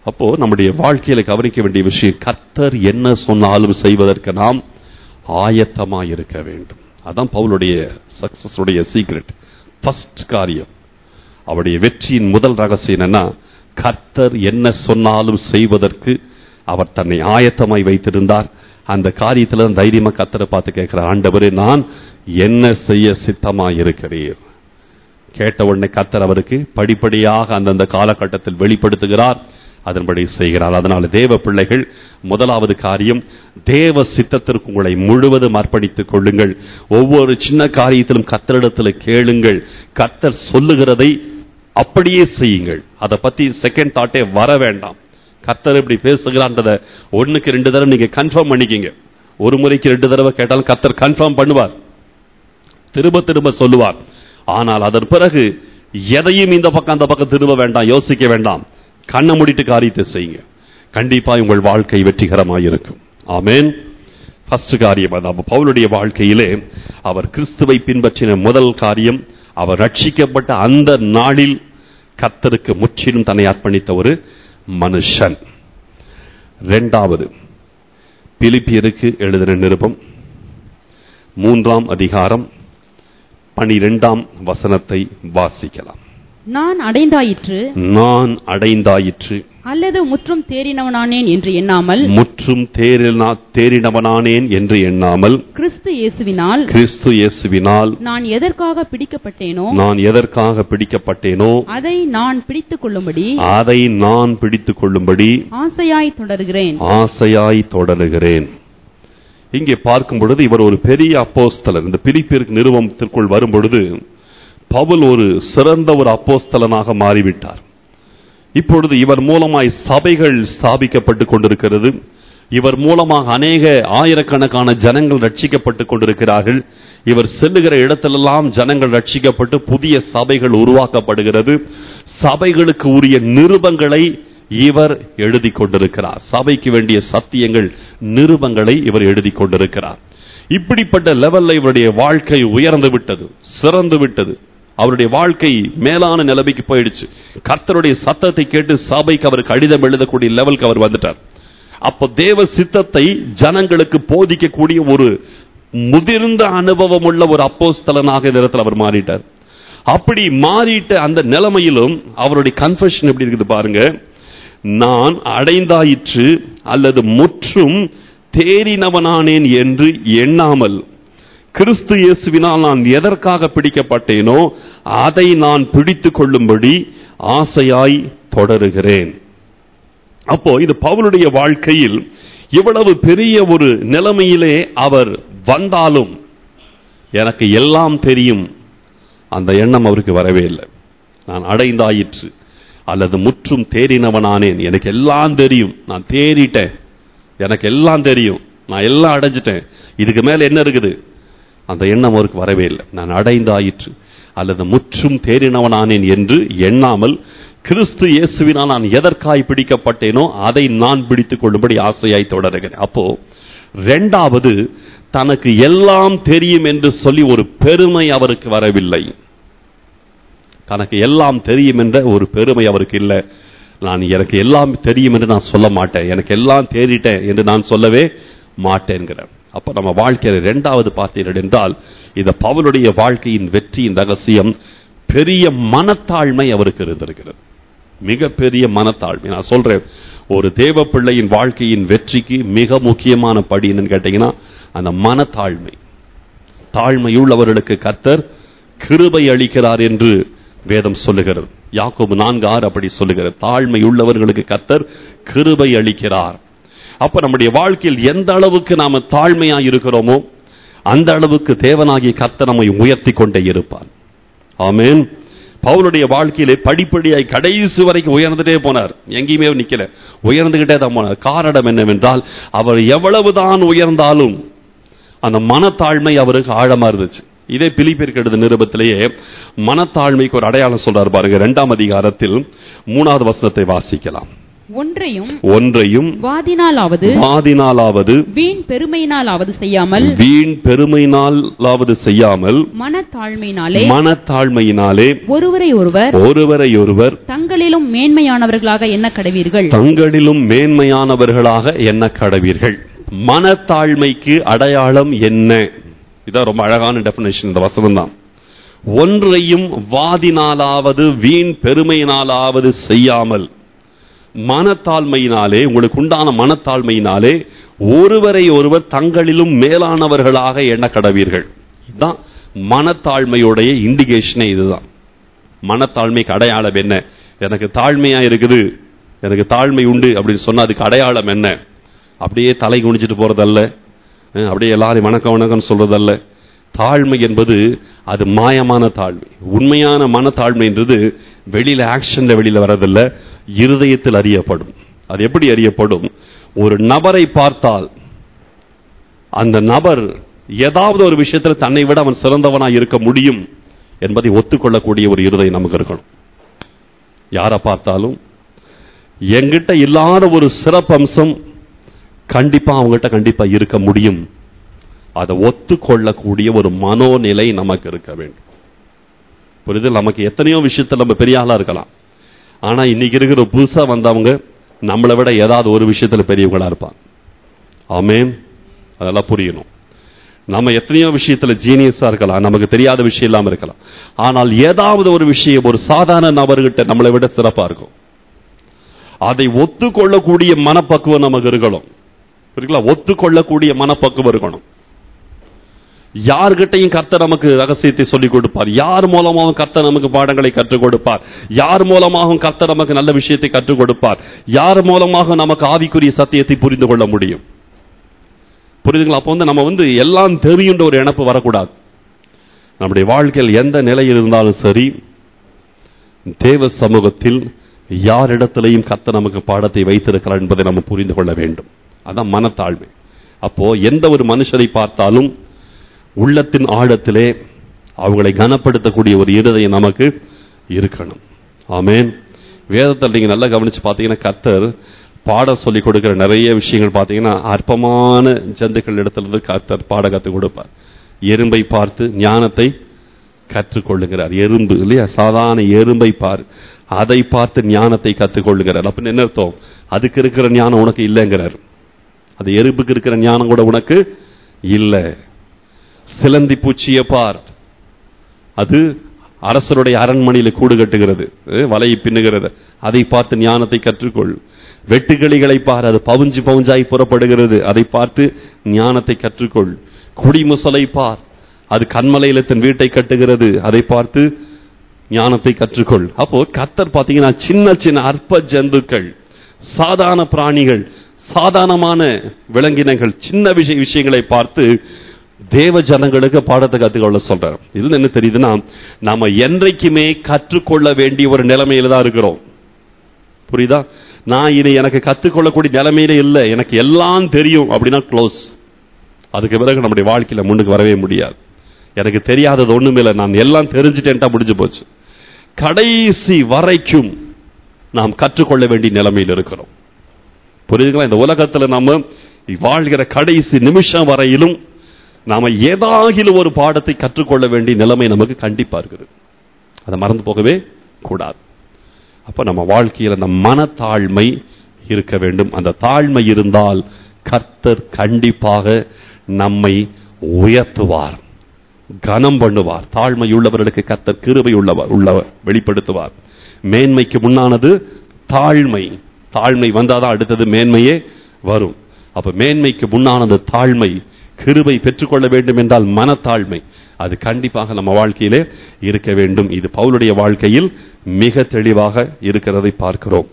அப்போ நம்முடைய வாழ்க்கையில கவனிக்க வேண்டிய விஷயம் கர்த்தர் என்ன சொன்னாலும் செய்வதற்கு நாம் ஆயத்தமாய் இருக்க வேண்டும் அதான் பவுலுடைய சக்சஸ் உடைய சீக்ரெட் ஃபர்ஸ்ட் காரியம் அவருடைய வெற்றியின் முதல் ரகசியம் என்னன்னா கர்த்தர் என்ன சொன்னாலும் செய்வதற்கு அவர் தன்னை ஆயத்தமாய் வைத்திருந்தார் அந்த காரியத்துல தான் தைரியமா கர்த்தரை பார்த்து கேட்கிற ஆண்டவரே நான் என்ன செய்ய சித்தமாய் இருக்கிறீர் கேட்ட உடனே கர்த்தர் அவருக்கு படிப்படியாக அந்தந்த காலகட்டத்தில் வெளிப்படுத்துகிறார் அதன்படி செய்கிறார் அதனால தேவ பிள்ளைகள் முதலாவது காரியம் தேவ சித்தத்திற்கு உங்களை முழுவதும் அர்ப்பணித்துக் கொள்ளுங்கள் ஒவ்வொரு சின்ன காரியத்திலும் கர்த்தரிடத்தில் கேளுங்கள் கர்த்தர் சொல்லுகிறதை அப்படியே செய்யுங்கள் அதை பத்தி செகண்ட் தாட்டே வர வேண்டாம் கர்த்தர் இப்படி பேசுகிறான்றத ஒண்ணுக்கு ரெண்டு தடவை நீங்க கன்ஃபார்ம் பண்ணிக்கிங்க ஒரு முறைக்கு ரெண்டு தடவை கேட்டாலும் கர்த்தர் கன்ஃபார்ம் பண்ணுவார் திரும்ப திரும்ப சொல்லுவார் ஆனால் அதன் பிறகு எதையும் இந்த பக்கம் அந்த பக்கம் திரும்ப வேண்டாம் யோசிக்க வேண்டாம் கண்ணை மூடிட்டு காரியத்தை செய்யுங்க கண்டிப்பா உங்கள் வாழ்க்கை வெற்றிகரமாக இருக்கும் ஆமென் ஃபர்ஸ்ட் காரியம் அது அப்ப பவுலுடைய வாழ்க்கையிலே அவர் கிறிஸ்துவை பின்பற்றின முதல் காரியம் அவர் ரட்சிக்கப்பட்ட அந்த நாளில் கர்த்தருக்கு முற்றிலும் தன்னை அர்ப்பணித்த ஒரு மனுஷன் இரண்டாவது பிலிப்பியருக்கு எழுதின நிருபம் மூன்றாம் அதிகாரம் பனிரெண்டாம் வசனத்தை வாசிக்கலாம் நான் அடைந்தாயிற்று நான் அடைந்தாயிற்று அல்லது முற்றும் தேறினவனானேன் என்று எண்ணாமல் முற்றும் தேறினா தேறினவனானேன் என்று எண்ணாமல் கிறிஸ்து இயேசுவினால் கிறிஸ்து இயேசுவினால் நான் எதற்காக பிடிக்கப்பட்டேனோ நான் எதற்காக பிடிக்கப்பட்டேனோ அதை நான் பிடித்துக் கொள்ளும்படி அதை நான் பிடித்துக் கொள்ளும்படி ஆசையாய் தொடர்கிறேன் ஆசையாய் தொடருகிறேன் இங்கே பார்க்கும் பொழுது இவர் ஒரு பெரிய அப்போஸ்தலர் இந்த பிலிப்பியருக்கு நிறுவனத்திற்குள் வரும் பொழுது பவுல் ஒரு சிறந்த ஒரு அப்போஸ்தலனாக மாறிவிட்டார் இப்பொழுது இவர் மூலமாய் சபைகள் ஸ்தாபிக்கப்பட்டு கொண்டிருக்கிறது இவர் மூலமாக அநேக ஆயிரக்கணக்கான ஜனங்கள் ரட்சிக்கப்பட்டு கொண்டிருக்கிறார்கள் இவர் செல்லுகிற இடத்திலெல்லாம் ஜனங்கள் ரட்சிக்கப்பட்டு புதிய சபைகள் உருவாக்கப்படுகிறது சபைகளுக்கு உரிய நிருபங்களை இவர் எழுதி கொண்டிருக்கிறார் சபைக்கு வேண்டிய சத்தியங்கள் நிருபங்களை இவர் எழுதி கொண்டிருக்கிறார் இப்படிப்பட்ட லெவல்ல இவருடைய வாழ்க்கை உயர்ந்து விட்டது சிறந்து விட்டது அவருடைய வாழ்க்கை மேலான நிலைமைக்கு போயிடுச்சு கர்த்தருடைய சத்தத்தை கேட்டு சபைக்கு அவர் கடிதம் எழுதக்கூடிய லெவலுக்கு அவர் வந்துட்டார் அப்போ தேவ சித்தத்தை ஜனங்களுக்கு போதிக்கக்கூடிய ஒரு முதிர்ந்த அனுபவம் உள்ள ஒரு அப்போஸ்தலனாக இந்த இடத்துல அவர் மாறிட்டார் அப்படி மாறிட்ட அந்த நிலைமையிலும் அவருடைய கன்ஃபெஷன் எப்படி இருக்குது பாருங்க நான் அடைந்தாயிற்று அல்லது முற்றும் தேறினவனானேன் என்று எண்ணாமல் கிறிஸ்து இயேசுவினால் நான் எதற்காக பிடிக்கப்பட்டேனோ அதை நான் பிடித்துக் கொள்ளும்படி ஆசையாய் தொடருகிறேன் அப்போ இது பவுலுடைய வாழ்க்கையில் இவ்வளவு பெரிய ஒரு நிலைமையிலே அவர் வந்தாலும் எனக்கு எல்லாம் தெரியும் அந்த எண்ணம் அவருக்கு வரவே இல்லை நான் அடைந்தாயிற்று அல்லது முற்றும் தேறினவனானேன் எனக்கு எல்லாம் தெரியும் நான் தேறிட்டேன் எனக்கு எல்லாம் தெரியும் நான் எல்லாம் அடைஞ்சிட்டேன் இதுக்கு மேல என்ன இருக்குது அந்த எண்ணம் அவருக்கு வரவே இல்லை நான் அடைந்தாயிற்று அல்லது முற்றும் தேறினவனானேன் என்று எண்ணாமல் கிறிஸ்து இயேசுவினால் நான் எதற்காய் பிடிக்கப்பட்டேனோ அதை நான் பிடித்துக் கொள்ளும்படி ஆசையாய் தொடருகிறேன் அப்போ ரெண்டாவது தனக்கு எல்லாம் தெரியும் என்று சொல்லி ஒரு பெருமை அவருக்கு வரவில்லை தனக்கு எல்லாம் தெரியும் என்ற ஒரு பெருமை அவருக்கு இல்லை நான் எனக்கு எல்லாம் தெரியும் என்று நான் சொல்ல மாட்டேன் எனக்கு எல்லாம் தேறிட்டேன் என்று நான் சொல்லவே மாட்டேன்கிறார் அப்ப நம்ம வாழ்க்கையில இரண்டாவது பார்த்தீர்கள் என்றால் இந்த பவுலுடைய வாழ்க்கையின் வெற்றியின் ரகசியம் பெரிய மனத்தாழ்மை அவருக்கு இருந்திருக்கிறது மிகப்பெரிய மனத்தாழ்மை நான் சொல்றேன் ஒரு தேவ பிள்ளையின் வாழ்க்கையின் வெற்றிக்கு மிக முக்கியமான படி என்னன்னு கேட்டீங்கன்னா அந்த மனத்தாழ்மை தாழ்மையுள்ளவர்களுக்கு கர்த்தர் கிருபை அளிக்கிறார் என்று வேதம் சொல்லுகிறது யாக்கோபு நான்கு ஆறு அப்படி சொல்லுகிறது தாழ்மை உள்ளவர்களுக்கு கர்த்தர் கிருபை அளிக்கிறார் அப்ப நம்முடைய வாழ்க்கையில் எந்த அளவுக்கு நாம தாழ்மையா இருக்கிறோமோ அந்த அளவுக்கு தேவனாகிய கர்த்தர் நம்மை உயர்த்தி கொண்டே இருப்பார் ஆமென் பவுலுடைய வாழ்க்கையிலே படிப்படியாய் கடைசி வரைக்கும் உயர்ந்துட்டே போனார் எங்கேயுமே நிக்கல உயர்ந்துகிட்டே தான் போனார் காரணம் என்னவென்றால் அவர் எவ்வளவுதான் உயர்ந்தாலும் அந்த மனத்தாழ்மை அவருக்கு ஆழமா இருந்துச்சு இதே பிலிப்பிற்கு எழுத நிருபத்திலேயே மனத்தாழ்மைக்கு ஒரு அடையாளம் சொல்றார் பாருங்க இரண்டாம் அதிகாரத்தில் மூணாவது வசனத்தை வாசிக்கலாம் ஒன்றையும் ஒன்றையும் வாதினாலாவது வாதினாலாவது வீண் பெருமையினாலாவது செய்யாமல் வீண் பெருமையினாலாவது செய்யாமல் மனத்தாழ்மையினாலே மனத்தாழ்மையினாலே ஒருவரை ஒருவர் ஒருவரை ஒருவர் தங்களிலும் மேன்மையானவர்களாக எண்ண கடவீர்கள் தங்களிலும் மேன்மையானவர்களாக எண்ண கடவீர்கள் மனத்தாழ்மைக்கு அடையாளம் என்ன இதான் ரொம்ப அழகான டெபினேஷன் இந்த வசனம் தான் ஒன்றையும் வாதினாலாவது வீண் பெருமையினாலாவது செய்யாமல் மனத்தாழ்மையினாலே உங்களுக்கு உண்டான மனத்தாழ்மையினாலே ஒருவரை ஒருவர் தங்களிலும் மேலானவர்களாக எண்ண கடவீர்கள் இதுதான் மனத்தாழ்மையுடைய இண்டிகேஷனே இதுதான் மனத்தாழ்மைக்கு அடையாளம் என்ன எனக்கு தாழ்மையா இருக்குது எனக்கு தாழ்மை உண்டு அப்படின்னு சொன்னா அதுக்கு அடையாளம் என்ன அப்படியே தலை குனிஞ்சிட்டு போறதல்ல அஹ் அப்படியே எல்லாரையும் வணக்கம் வணக்கம் சொல்றதல்ல தாழ்மை என்பது அது மாயமான தாழ்மை உண்மையான மனத்தாழ்மைன்றது வெளியில ஆக்ஷன்ல வெளியில வரதில்ல இருதயத்தில் அறியப்படும் அது எப்படி அறியப்படும் ஒரு நபரை பார்த்தால் அந்த நபர் ஏதாவது ஒரு விஷயத்துல தன்னை விட அவன் சிறந்தவனா இருக்க முடியும் என்பதை ஒத்துக்கொள்ளக்கூடிய ஒரு இருதயம் நமக்கு இருக்கணும் யாரை பார்த்தாலும் என்கிட்ட இல்லாத ஒரு சிறப்பம்சம் கண்டிப்பா அவங்ககிட்ட கண்டிப்பா இருக்க முடியும் அதை ஒத்துக்கொள்ளக்கூடிய ஒரு மனோநிலை நமக்கு இருக்க வேண்டும் புரியுது நமக்கு எத்தனையோ விஷயத்துல நம்ம பெரிய ஆளா இருக்கலாம் ஆனா இன்னைக்கு இருக்கிற புதுசா வந்தவங்க நம்மளை விட ஏதாவது ஒரு விஷயத்துல பெரியவங்களா இருப்பாங்க ஆமென் அதெல்லாம் புரியணும் நம்ம எத்தனையோ விஷயத்துல ஜீனியஸா இருக்கலாம் நமக்கு தெரியாத விஷயம் இல்லாம இருக்கலாம் ஆனால் ஏதாவது ஒரு விஷயம் ஒரு சாதாரண நபர்கிட்ட நம்மளை விட சிறப்பா இருக்கும் அதை ஒத்துக்கொள்ளக்கூடிய மனப்பக்குவம் நமக்கு இருக்கணும் புரியுங்களா ஒத்துக்கொள்ளக்கூடிய மனப்பக்குவம் இருக்கணும் யார்கிட்டையும் கர்த்தர் நமக்கு ரகசியத்தை சொல்லிக் கொடுப்பார் யார் மூலமாகவும் கர்த்தர் நமக்கு பாடங்களை கற்றுக் கொடுப்பார் யார் மூலமாகவும் கர்த்தர் நமக்கு நல்ல விஷயத்தை கற்றுக் கொடுப்பார் யார் மூலமாக நமக்கு ஆவிக்குரிய சத்தியத்தை புரிந்து கொள்ள முடியும் புரியுதுங்களா அப்போ வந்து நம்ம வந்து எல்லாம் தெரியுன்ற ஒரு இணைப்பு வரக்கூடாது நம்முடைய வாழ்க்கையில் எந்த நிலையில் இருந்தாலும் சரி தேவ சமூகத்தில் யாரிடத்திலையும் கத்த நமக்கு பாடத்தை வைத்திருக்கிறார் என்பதை நம்ம புரிந்து கொள்ள வேண்டும் அதான் மனத்தாழ்மை அப்போ எந்த ஒரு மனுஷரை பார்த்தாலும் உள்ளத்தின் ஆழத்திலே அவங்களை கனப்படுத்தக்கூடிய ஒரு இருதயம் நமக்கு இருக்கணும் ஆமென் வேதத்தில் நீங்க நல்லா கவனிச்சு பார்த்தீங்கன்னா கர்த்தர் பாட சொல்லி கொடுக்கிற நிறைய விஷயங்கள் பார்த்தீங்கன்னா அற்பமான ஜந்துக்கள் இடத்துல இருந்து கர்த்தர் பாட கற்றுக் கொடுப்பார் எறும்பை பார்த்து ஞானத்தை கற்றுக்கொள்ளுகிறார் எறும்பு இல்லையா சாதாரண எறும்பை பார் அதை பார்த்து ஞானத்தை கற்றுக்கொள்ளுகிறார் அப்படின்னு என்ன அர்த்தம் அதுக்கு இருக்கிற ஞானம் உனக்கு இல்லைங்கிறார் அது எறும்புக்கு இருக்கிற ஞானம் கூட உனக்கு இல்லை சிலந்தி பூச்சியை பார் அது அரசருடைய அரண்மனையில கூடு கட்டுகிறது அஹ் வலையை பின்னுகிறது அதை பார்த்து ஞானத்தை கற்றுக்கொள் வெட்டுக்கிளிகளை பார் அது பவுஞ்சு பவுஞ்சாய் புறப்படுகிறது அதை பார்த்து ஞானத்தை கற்றுக்கொள் குடிமுசலை பார் அது கண்மலையில தன் வீட்டை கட்டுகிறது அதை பார்த்து ஞானத்தை கற்றுக்கொள் அப்போ கத்தர் பாத்தீங்கன்னா சின்ன சின்ன அற்ப ஜந்துக்கள் சாதாரண பிராணிகள் சாதாரணமான விலங்கினங்கள் சின்ன விஷய விஷயங்களை பார்த்து தேவ ஜனங்களுக்கு பாடத்தை கற்றுக்கொள்ள சொல்றார் இதுல என்ன தெரியுதுன்னா நாம என்றைக்குமே கற்றுக்கொள்ள வேண்டிய ஒரு நிலைமையில தான் இருக்கிறோம் புரியுதா நான் இனி எனக்கு கற்றுக்கொள்ளக்கூடிய நிலைமையில இல்லை எனக்கு எல்லாம் தெரியும் அப்படின்னா க்ளோஸ் அதுக்கு பிறகு நம்முடைய வாழ்க்கையில முன்னுக்கு வரவே முடியாது எனக்கு தெரியாதது ஒண்ணுமே இல்லை நான் எல்லாம் தெரிஞ்சுட்டேன்ட்டா முடிஞ்சு போச்சு கடைசி வரைக்கும் நாம் கற்றுக்கொள்ள வேண்டிய நிலைமையில் இருக்கிறோம் புரியுதுங்களா இந்த உலகத்துல நம்ம வாழ்கிற கடைசி நிமிஷம் வரையிலும் நாம ஏதாகிலும் ஒரு பாடத்தை கற்றுக்கொள்ள வேண்டிய நிலைமை நமக்கு கண்டிப்பா இருக்குது அதை மறந்து போகவே கூடாது அப்ப நம்ம வாழ்க்கையில் அந்த மனத்தாழ்மை இருக்க வேண்டும் அந்த தாழ்மை இருந்தால் கர்த்தர் கண்டிப்பாக நம்மை உயர்த்துவார் கனம் பண்ணுவார் தாழ்மை உள்ளவர்களுக்கு கர்த்தர் கிருபை உள்ளவர் உள்ளவர் வெளிப்படுத்துவார் மேன்மைக்கு முன்னானது தாழ்மை தாழ்மை வந்தாதான் அடுத்தது மேன்மையே வரும் அப்ப மேன்மைக்கு முன்னானது தாழ்மை கிருபை பெற்றுக்கொள்ள வேண்டும் என்றால் மனத்தாழ்மை அது கண்டிப்பாக நம்ம வாழ்க்கையிலே இருக்க வேண்டும் இது பவுலுடைய வாழ்க்கையில் மிக தெளிவாக இருக்கிறதை பார்க்கிறோம்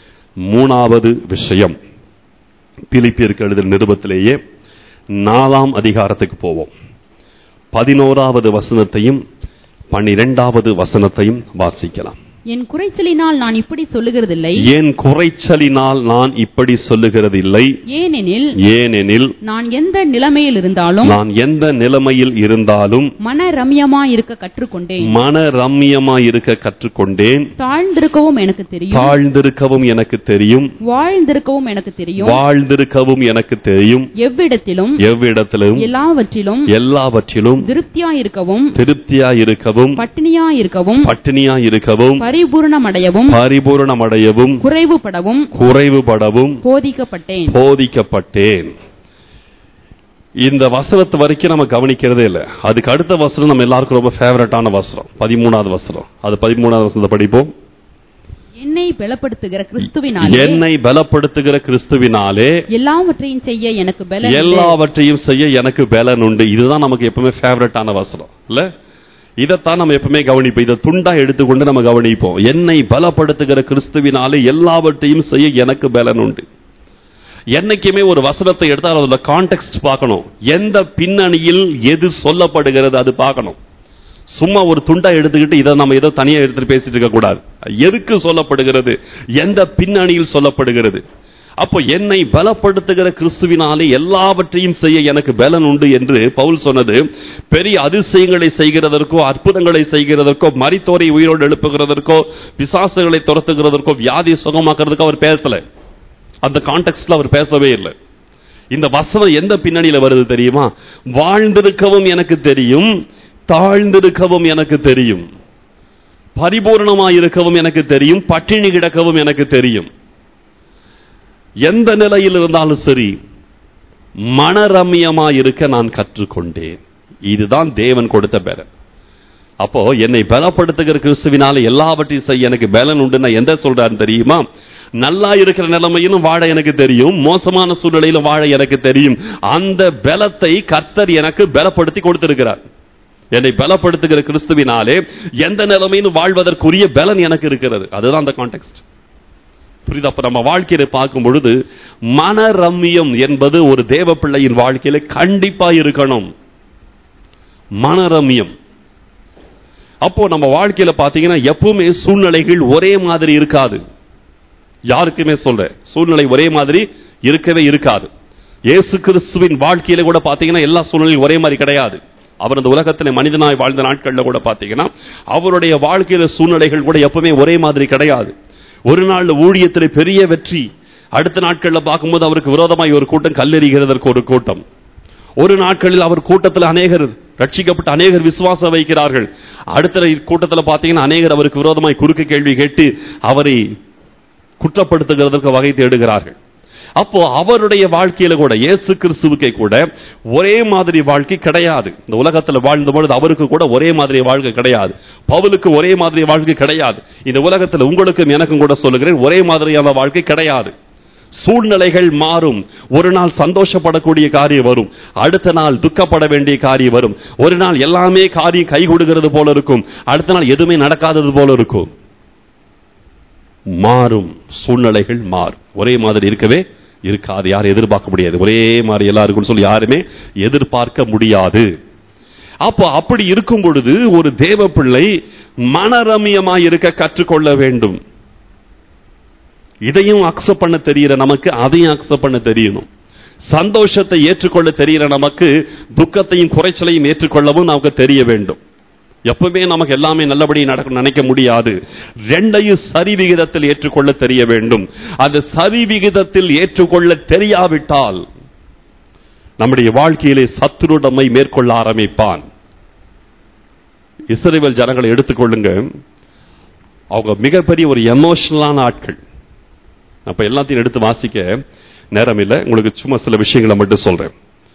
மூணாவது விஷயம் பிலிப்பியருக்கு எழுதின நிருபத்திலேயே நாலாம் அதிகாரத்துக்கு போவோம் பதினோராவது வசனத்தையும் பன்னிரெண்டாவது வசனத்தையும் வாசிக்கலாம் என் குறைச்சலினால் நான் இப்படி சொல்லுகிறதில்லை என் குறைச்சலினால் நான் இப்படி சொல்லுகிறதில்லை ஏனெனில் ஏனெனில் நான் எந்த நிலைமையில் இருந்தாலும் நான் எந்த நிலைமையில் இருந்தாலும் மன ரம்யமா இருக்க கற்றுக்கொண்டேன் மன ரம்மியமாய் இருக்க கற்றுக்கொண்டேன் தாழ்ந்திருக்கவும் எனக்கு தெரியும் தாழ்ந்திருக்கவும் எனக்கு தெரியும் வாழ்ந்திருக்கவும் எனக்கு தெரியும் வாழ்ந்திருக்கவும் எனக்கு தெரியும் எவ்விடத்திலும் எவ்விடத்திலும் எல்லாவற்றிலும் எல்லாவற்றிலும் திருப்தியா இருக்கவும் திருப்தியா இருக்கவும் பட்டினியா இருக்கவும் பட்டினியா இருக்கவும் பரிபூரணமடையவும் பரிபூரணமடையவும் குறைவுபடவும் குறைவுபடவும் போதிக்கப்பட்டேன் போதிக்கப்பட்டேன் இந்த வசனத்து வரைக்கும் நம்ம கவனிக்கிறதே இல்லை அதுக்கு அடுத்த வசனம் நம்ம எல்லாருக்கும் ரொம்ப ஃபேவரட்டான வசனம் பதிமூணாவது வசனம் அது பதிமூணாவது வசனத்தை படிப்போம் என்னை பலப்படுத்துகிற கிறிஸ்துவினாலே என்னை பலப்படுத்துகிற கிறிஸ்துவினாலே எல்லாவற்றையும் செய்ய எனக்கு பலன் உண்டு. எல்லாவற்றையும் செய்ய எனக்கு பலன் உண்டு இதுதான் நமக்கு எப்பவுமே ஃபேவரட்டான வசனம் இல்ல இதைத்தான் நம்ம எப்பவுமே கவனிப்போம் இதை துண்டா எடுத்துக்கொண்டு நம்ம கவனிப்போம் என்னை பலப்படுத்துகிற கிறிஸ்துவினாலே எல்லாவற்றையும் செய்ய எனக்கு பலன் உண்டு என்னைக்குமே ஒரு வசனத்தை எடுத்தால் அதோட கான்டெக்ட் பார்க்கணும் எந்த பின்னணியில் எது சொல்லப்படுகிறது அது பார்க்கணும் சும்மா ஒரு துண்டா எடுத்துக்கிட்டு இதை நம்ம ஏதோ தனியா எடுத்துட்டு பேசிட்டு இருக்க கூடாது எதுக்கு சொல்லப்படுகிறது எந்த பின்னணியில் சொல்லப்படுகிறது அப்போ என்னை பலப்படுத்துகிற கிறிஸ்துவினாலே எல்லாவற்றையும் செய்ய எனக்கு பலன் உண்டு என்று பவுல் சொன்னது பெரிய அதிசயங்களை செய்கிறதற்கோ அற்புதங்களை செய்கிறதற்கோ மரித்தோரை உயிரோடு எழுப்புகிறதற்கோ பிசாசுகளை துரத்துகிறதற்கோ வியாதி சுகமாக்குறதுக்கோ அவர் பேசல அந்த கான்டெக்ட்ல அவர் பேசவே இல்லை இந்த வசனம் எந்த பின்னணியில வருது தெரியுமா வாழ்ந்திருக்கவும் எனக்கு தெரியும் தாழ்ந்திருக்கவும் எனக்கு தெரியும் பரிபூர்ணமாய் இருக்கவும் எனக்கு தெரியும் பட்டினி கிடக்கவும் எனக்கு தெரியும் எந்த நிலையில் இருந்தாலும் சரி மனரம்யமாய் இருக்க நான் கற்றுக்கொண்டேன் இதுதான் தேவன் கொடுத்த பலன் அப்போ என்னை பலப்படுத்துகிற கிறிஸ்துவினால எல்லாவற்றையும் செய்ய எனக்கு பலன் உண்டுன்னா எந்த சொல்றாருன்னு தெரியுமா நல்லா இருக்கிற நிலைமையிலும் வாழ எனக்கு தெரியும் மோசமான சூழ்நிலையிலும் வாழ எனக்கு தெரியும் அந்த பலத்தை கர்த்தர் எனக்கு பலப்படுத்தி கொடுத்திருக்கிறார் என்னை பலப்படுத்துகிற கிறிஸ்துவினாலே எந்த நிலைமையிலும் வாழ்வதற்குரிய பலன் எனக்கு இருக்கிறது அதுதான் அந்த கான்டெக்ட் புரியுதா அப்ப நம்ம வாழ்க்கையில பார்க்கும் பொழுது மனரம்யம் என்பது ஒரு தேவ பிள்ளையின் வாழ்க்கையில கண்டிப்பா இருக்கணும் மனரம்யம் அப்போ நம்ம வாழ்க்கையில பாத்தீங்கன்னா எப்பவுமே சூழ்நிலைகள் ஒரே மாதிரி இருக்காது யாருக்குமே சொல்றேன் சூழ்நிலை ஒரே மாதிரி இருக்கவே இருக்காது இயேசு கிறிஸ்துவின் வாழ்க்கையில கூட பாத்தீங்கன்னா எல்லா சூழ்நிலையும் ஒரே மாதிரி கிடையாது அவர் அந்த உலகத்தில் மனிதனாய் வாழ்ந்த நாட்கள்ல கூட பாத்தீங்கன்னா அவருடைய வாழ்க்கையில சூழ்நிலைகள் கூட எப்பவுமே ஒரே மாதிரி கிடையாது ஒரு நாள் ஊழியத்தில் பெரிய வெற்றி அடுத்த நாட்கள்ல பார்க்கும்போது அவருக்கு விரோதமாய் ஒரு கூட்டம் கல்லெறிகிறதற்கு ஒரு கூட்டம் ஒரு நாட்களில் அவர் கூட்டத்தில் அநேகர் ரட்சிக்கப்பட்ட அநேகர் விசுவாசம் வைக்கிறார்கள் அடுத்த கூட்டத்தில் பார்த்தீங்கன்னா அநேகர் அவருக்கு விரோதமாய் குறுக்கு கேள்வி கேட்டு அவரை குற்றப்படுத்துகிறதற்கு வகை தேடுகிறார்கள் அப்போ அவருடைய வாழ்க்கையில கூட இயேசு கிறிஸ்துவுக்கே கூட ஒரே மாதிரி வாழ்க்கை கிடையாது இந்த உலகத்துல வாழ்ந்த பொழுது அவருக்கு கூட ஒரே மாதிரி வாழ்க்கை கிடையாது பவுலுக்கு ஒரே மாதிரி வாழ்க்கை கிடையாது இந்த உலகத்துல உங்களுக்கும் எனக்கும் கூட சொல்லுகிறேன் ஒரே மாதிரியான வாழ்க்கை கிடையாது சூழ்நிலைகள் மாறும் ஒரு நாள் சந்தோஷப்படக்கூடிய காரியம் வரும் அடுத்த நாள் துக்கப்பட வேண்டிய காரியம் வரும் ஒரு நாள் எல்லாமே காரியம் கை கொடுக்கிறது போல இருக்கும் அடுத்த நாள் எதுவுமே நடக்காதது போல இருக்கும் மாறும் சூழ்நிலைகள் மாறும் ஒரே மாதிரி இருக்கவே இருக்காது யாரும் எதிர்பார்க்க முடியாது ஒரே மாதிரி எல்லாருக்கும் சொல்லி யாருமே எதிர்பார்க்க முடியாது அப்போ அப்படி இருக்கும் பொழுது ஒரு தேவ பிள்ளை மனரமியமாய் இருக்க கற்றுக்கொள்ள வேண்டும் இதையும் அக்செப்ட் பண்ண தெரியற நமக்கு அதையும் அக்செப்ட் பண்ண தெரியணும் சந்தோஷத்தை ஏற்றுக்கொள்ள தெரியற நமக்கு துக்கத்தையும் குறைச்சலையும் ஏற்றுக்கொள்ளவும் நமக்கு தெரிய வேண்டும் எப்பவுமே நமக்கு எல்லாமே நல்லபடி நடக்கும் நினைக்க முடியாது ரெண்டையும் சரி விகிதத்தில் ஏற்றுக்கொள்ள தெரிய வேண்டும் அந்த சரி விகிதத்தில் ஏற்றுக்கொள்ள தெரியாவிட்டால் நம்முடைய வாழ்க்கையிலே சத்துரு நம்மை மேற்கொள்ள ஆரம்பிப்பான் இஸ்ரேல் ஜனங்களை எடுத்துக்கொள்ளுங்க அவங்க மிகப்பெரிய ஒரு எமோஷனலான ஆட்கள் அப்ப எல்லாத்தையும் எடுத்து வாசிக்க நேரம் இல்லை உங்களுக்கு சும்மா சில விஷயங்களை மட்டும் சொல்றேன்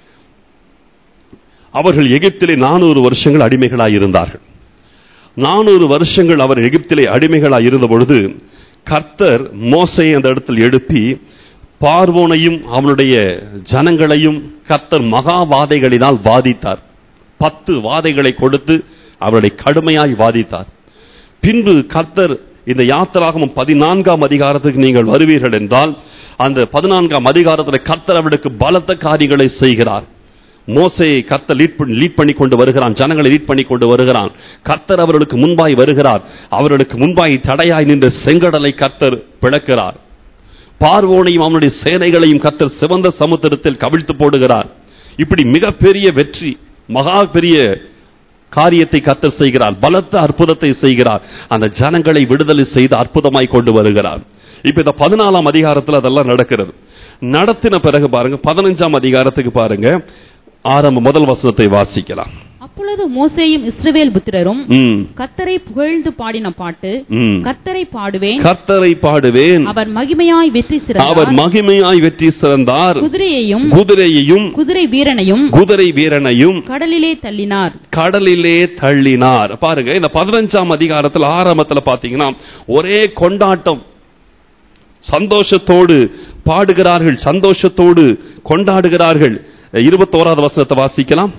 அவர்கள் எகிப்திலே நானூறு வருஷங்கள் அடிமைகளாய் இருந்தார்கள் நானூறு வருஷங்கள் அவர் எகிப்திலே அடிமைகளாய் இருந்த பொழுது கர்த்தர் மோசை அந்த இடத்தில் எழுப்பி பார்வோனையும் அவனுடைய ஜனங்களையும் கர்த்தர் மகா வாதைகளினால் வாதித்தார் பத்து வாதைகளை கொடுத்து அவர்களை கடுமையாய் வாதித்தார் பின்பு கர்த்தர் இந்த யாத்திராகமம் பதினான்காம் அதிகாரத்துக்கு நீங்கள் வருவீர்கள் என்றால் அந்த பதினான்காம் அதிகாரத்தில் கர்த்தர் அவர்களுக்கு பலத்த காரியங்களை செய்கிறார் மோசையை கர்த்தர் லீட் பண்ணி லீட் பண்ணி கொண்டு வருகிறான் ஜனங்களை லீட் பண்ணி கொண்டு வருகிறான் கர்த்தர் அவர்களுக்கு முன்பாய் வருகிறார் அவர்களுக்கு முன்பாய் தடையாய் நின்ற செங்கடலை கர்த்தர் பிளக்கிறார் பார்வோனையும் அவனுடைய சேனைகளையும் கர்த்தர் சிவந்த சமுத்திரத்தில் கவிழ்த்து போடுகிறார் இப்படி மிகப்பெரிய வெற்றி மகா பெரிய காரியத்தை கர்த்தர் செய்கிறார் பலத்த அற்புதத்தை செய்கிறார் அந்த ஜனங்களை விடுதலை செய்து அற்புதமாய் கொண்டு வருகிறார் இப்ப இந்த பதினாலாம் அதிகாரத்தில் அதெல்லாம் நடக்கிறது நடத்தின பிறகு பாருங்க பதினஞ்சாம் அதிகாரத்துக்கு பாருங்க ஆரம்ப முதல் வசனத்தை வாசிக்கலாம் அப்பொழுது மோசேயும் இஸ்ரவேல் புத்திரரும் ம், கர்த்தரை புகழ்ந்து பாடின பாட்டு ம். கர்த்தரை பாடுவேன் கர்த்தரை பாடுவேன் அவர் மகிமையாய் வெற்றி அவர் சிறந்தார் மகிமையாய் வெற்றி சிறந்தார் குதிரையையும் குதிரையையும் குதிரை வீரனையும் குதிரை வீரனையும் கடலிலே தள்ளினார் கடலிலே தள்ளினார் பாருங்க இந்த பதினஞ்சாம் அதிகாரத்தில் ஆரம்பத்தில் பாத்தீங்கன்னா ஒரே கொண்டாட்டம் சந்தோஷத்தோடு பாடுகிறார்கள் சந்தோஷத்தோடு கொண்டாடுகிறார்கள் இருபத்தோராவது வசனத்தை வாசிக்கலாம்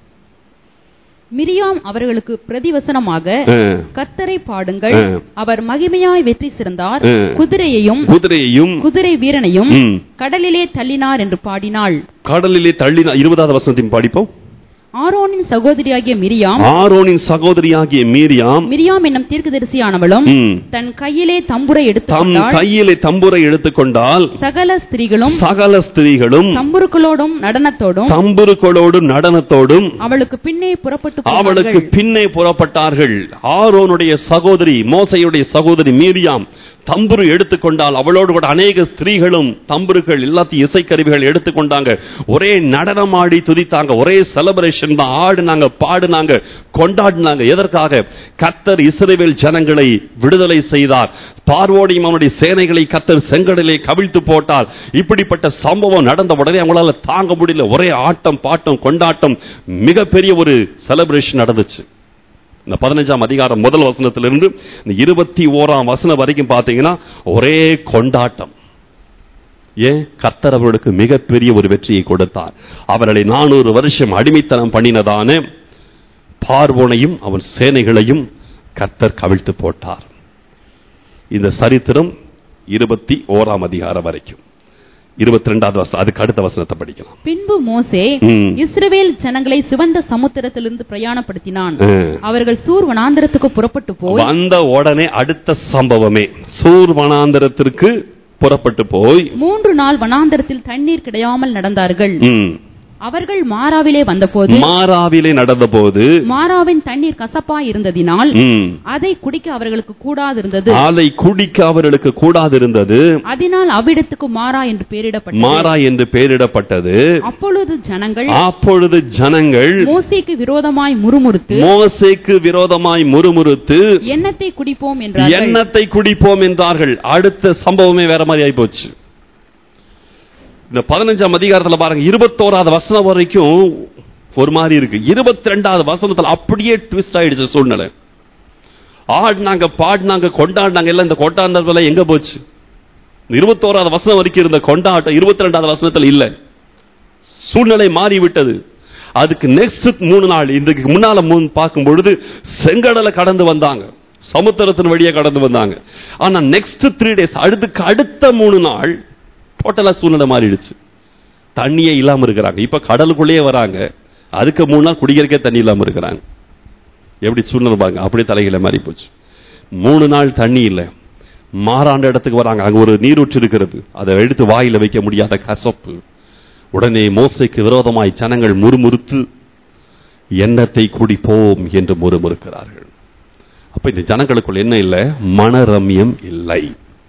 மிரியாம் அவர்களுக்கு பிரதிவசனமாக அஹ், கர்த்தரை பாடுங்கள் ஆ. அவர் மகிமையாய் வெற்றி சிறந்தார் ஆ. குதிரையையும் குதிரையையும் குதிரை வீரனையும் ம், கடலிலே தள்ளினார் என்று பாடினாள் கடலிலே தள்ளினார் இருபதாவது வசனத்தையும் படிப்போம் ஆரோனின் சகோதரியாகிய மிரியாம் ஆரோனின் சகோதரியாகிய மீரியாம் மிரியாம் என்னும் தீர்க்கதரிசியானவளும் ம், தன் கையிலே தம்புரை தம் எடுத்துக்கொண்டாள் கையிலே தம்புரை எடுத்துக்கொண்டால் சகல ஸ்திரீகளும் சகல ஸ்திரீகளும் தம்புருக்களோடும் நடனத்தோடும் தம்புருக்களோடும் நடனத்தோடும் அவளுக்கு பின்னே புறப்பட்டு அவளுக்கு போனார்கள். பின்னே புறப்பட்டார்கள் ஆரோனுடைய சகோதரி மோசையுடைய சகோதரி மீரியாம் தம்புரு எடுத்துக்கொண்டால் அவளோடு கூட அநேக ஸ்திரீகளும் தம்புருகள் எல்லாத்தையும் இசைக்கருவிகள் எடுத்துக்கொண்டாங்க ஒரே நடனமாடி துதித்தாங்க ஒரே செலிப்ரேஷன் தான் ஆடுனாங்க பாடுனாங்க கொண்டாடினாங்க எதற்காக கத்தர் இஸ்ரவேல் ஜனங்களை விடுதலை செய்தார் பார்வோடையும் அவனுடைய சேனைகளை கத்தர் செங்கடலை கவிழ்த்து போட்டார் இப்படிப்பட்ட சம்பவம் நடந்த உடனே அவங்களால தாங்க முடியல ஒரே ஆட்டம் பாட்டம் கொண்டாட்டம் மிகப்பெரிய ஒரு செலிப்ரேஷன் நடந்துச்சு இந்த பதினஞ்சாம் அதிகாரம் முதல் வசனத்திலிருந்து இந்த இருபத்தி ஓராம் வசனம் வரைக்கும் பார்த்தீங்கன்னா ஒரே கொண்டாட்டம் ஏன் கர்த்தர் அவர்களுக்கு மிகப்பெரிய ஒரு வெற்றியை கொடுத்தார் அவர்களை நானூறு வருஷம் அடிமைத்தனம் பண்ணினதான பார்வோனையும் அவன் சேனைகளையும் கர்த்தர் கவிழ்த்து போட்டார் இந்த சரித்திரம் இருபத்தி ஓராம் அதிகாரம் வரைக்கும் இருபத்தி ரெண்டாவது வசனம் அதுக்கு அடுத்த வசனத்தை படிக்கலாம் பின்பு மோசே ம். இஸ்ரவேல் ஜனங்களை சிவந்த சமுத்திரத்திலிருந்து பிரயாணப்படுத்தினான் ஆ. அவர்கள் சூர் வனாந்திரத்துக்கு புறப்பட்டு போய் வந்த உடனே அடுத்த சம்பவமே சூர் வனாந்தரத்திற்கு புறப்பட்டு போய் மூன்று நாள் வனாந்தரத்தில் தண்ணீர் கிடையாமல் நடந்தார்கள் ம், அவர்கள் மாராவிலே வந்தபோது மாராவிலே நடந்தபோது மாராவின் தண்ணீர் கசப்பா இருந்ததினால் ம், அதை குடிக்க அவர்களுக்கு கூடாதிருந்தது அதை குடிக்க அவர்களுக்கு கூடாதிருந்தது அதனால் அவ்விடத்துக்கு மாறா என்று பெயரிடப்பட்டது மாறா என்று பெயரிடப்பட்டது அப்பொழுது ஜனங்கள் அப்பொழுது ஜனங்கள் மோசேக்கு விரோதமாய் முறுமுறுத்து மோசேக்கு விரோதமாய் முறுமுறுத்து எண்ணத்தை குடிப்போம் என்றார்கள் எண்ணத்தை குடிப்போம் என்றார்கள் அடுத்த சம்பவமே வேற மாதிரி ஆயிப்போச்சு இந்த பதினஞ்சாம் அதிகாரத்துல பாருங்க இருபத்தோராவது வசனம் வரைக்கும் ஒரு மாதிரி இருக்கு இருபத்தி ரெண்டாவது வசனத்துல அப்படியே ட்விஸ்ட் ஆயிடுச்சு சூழ்நிலை ஆடினாங்க பாடினாங்க கொண்டாடினாங்க எல்லாம் இந்த கொண்டாடுறதுல எங்க போச்சு இந்த இருபத்தோராவது வசனம் வரைக்கும் இருந்த கொண்டாட்டம் இருபத்தி ரெண்டாவது வசனத்துல இல்ல சூழ்நிலை மாறிவிட்டது அதுக்கு நெக்ஸ்ட் மூணு நாள் இதுக்கு முன்னால மூணு பார்க்கும் பொழுது செங்கடலை கடந்து வந்தாங்க சமுத்திரத்தின் வழியா கடந்து வந்தாங்க ஆனா நெக்ஸ்ட் த்ரீ டேஸ் அடுத்துக்கு அடுத்த மூணு நாள் டோட்டலா சூழ்நிலை மாறிடுச்சு தண்ணியே இல்லாம இருக்கிறாங்க இப்ப கடலுக்குள்ளேயே வராங்க அதுக்கு மூணு நாள் குடிக்கிறக்கே தண்ணி இல்லாம இருக்கிறாங்க எப்படி சூழ்நிலை பாருங்க அப்படியே தலைகளை மாறி போச்சு மூணு நாள் தண்ணி இல்லை மாறாண்ட இடத்துக்கு வராங்க அங்க ஒரு நீரூற்று இருக்கிறது அதை எடுத்து வாயில வைக்க முடியாத கசப்பு உடனே மோசைக்கு விரோதமாய் ஜனங்கள் முறுமுறுத்து எண்ணத்தை குடிப்போம் என்று முறுமுறுக்கிறார்கள் அப்ப இந்த ஜனங்களுக்குள் என்ன இல்லை மனரம்யம் இல்லை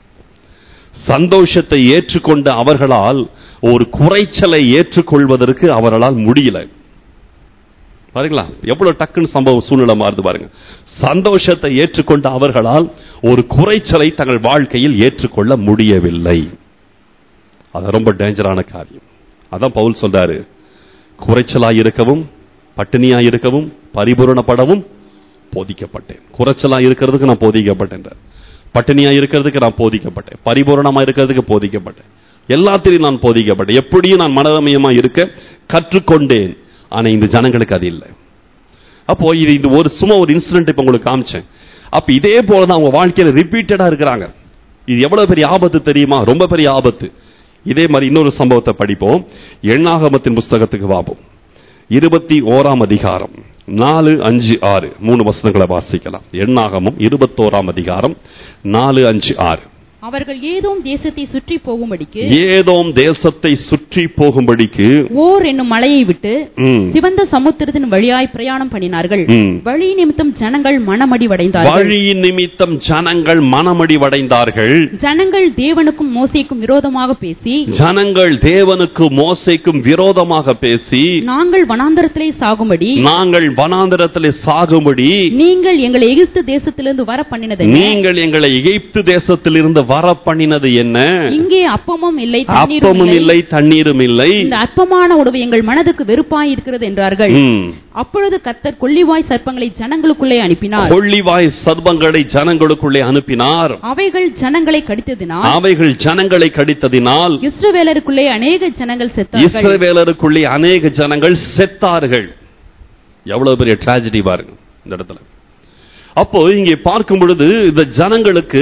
சந்தோஷத்தை ஏற்றுக்கொண்ட அவர்களால் ஒரு குறைச்சலை ஏற்றுக்கொள்வதற்கு அவர்களால் முடியல பாருங்களா எவ்வளவு டக்குன்னு சம்பவம் சூழ்நிலை மாறுது பாருங்க சந்தோஷத்தை ஏற்றுக்கொண்ட அவர்களால் ஒரு குறைச்சலை தங்கள் வாழ்க்கையில் ஏற்றுக்கொள்ள முடியவில்லை அது ரொம்ப டேஞ்சரான காரியம் அதான் பவுல் சொல்றாரு குறைச்சலாய் இருக்கவும் பட்டினியாய் இருக்கவும் பரிபூரணப்படவும் போதிக்கப்பட்டேன் குறைச்சலா இருக்கிறதுக்கு நான் போதிக்கப்பட்டேன் பட்டினியா இருக்கிறதுக்கு நான் போதிக்கப்பட்டேன் பரிபூரணமா இருக்கிறதுக்கு போதிக்கப்பட்டேன் எல்லாத்திலையும் நான் போதிக்கப்பட்டேன் எப்படியும் நான் மனரமயமா இருக்க கற்றுக்கொண்டேன் ஆனா இந்த ஜனங்களுக்கு அது இல்லை அப்போ இது இந்த ஒரு சும்மா ஒரு இன்சிடென்ட் இப்ப உங்களுக்கு காமிச்சேன் அப்ப இதே போல தான் அவங்க வாழ்க்கையில ரிப்பீட்டடா இருக்கிறாங்க இது எவ்வளவு பெரிய ஆபத்து தெரியுமா ரொம்ப பெரிய ஆபத்து இதே மாதிரி இன்னொரு சம்பவத்தை படிப்போம் எண்ணாகமத்தின் புஸ்தகத்துக்கு வாப்போம் இருபத்தி ஓராம் அதிகாரம் நாலு அஞ்சு ஆறு மூணு வசனங்களை வாசிக்கலாம் எண்ணாகமும் இருபத்தோராம் அதிகாரம் நாலு அஞ்சு ஆறு அவர்கள் ஏதோம் தேசத்தை சுற்றி போகும்படிக்கு ஏதோம் தேசத்தை சுற்றி போகும்படிக்கு ஓர் என்னும் மலையை விட்டு ம், சிவந்த சமுத்திரத்தின் வழியாய் பிரயாணம் பண்ணினார்கள் ம். வழி நிமித்தம் ஜனங்கள் மனமடிவடைந்தார்கள் வழி நிமித்தம் ஜனங்கள் மனமடிவடைந்தார்கள் ஜனங்கள் தேவனுக்கும் மோசேக்கும் விரோதமாக பேசி ஜனங்கள் தேவனுக்கு மோசைக்கும் விரோதமாக பேசி நாங்கள் வனாந்தரத்திலே சாகும்படி நாங்கள் வனாந்தரத்திலே சாகும்படி நீங்கள் எங்களை எகிப்து தேசத்திலிருந்து வர பண்ணினது நீங்கள் எங்களை எகிப்து தேசத்திலிருந்து வர பண்ணினது என்ன இங்கே அப்பமும் இல்லை தண்ணீரும் அப்பமும் இல்லை இல்லை தண்ணீரும் இல்லை இந்த அற்பமான உணவு எங்கள் மனதுக்கு வெறுப்பாய் இருக்கிறது என்றார்கள் ம். அப்பொழுது கத்தர் கொள்ளிவாய் சர்ப்பங்களை ஜனங்களுக்குள்ளே அனுப்பினார் கொள்ளிவாய் சர்வங்களை ஜனங்களுக்குள்ளே அனுப்பினார் அவைகள் ஜனங்களை கடித்ததினால் அவைகள் ஜனங்களை கடித்ததினால் இஸ்ரவேலருக்குள்ளே அநேக ஜனங்கள் செத்தார்கள் இஸ்ரவேலருக்குள்ளே அநேக ஜனங்கள் செத்தார்கள் எவ்வளவு பெரிய டிராஜடி பாருங்க இந்த இடத்துல அப்போ இங்கே பார்க்கும் பொழுது இந்த ஜனங்களுக்கு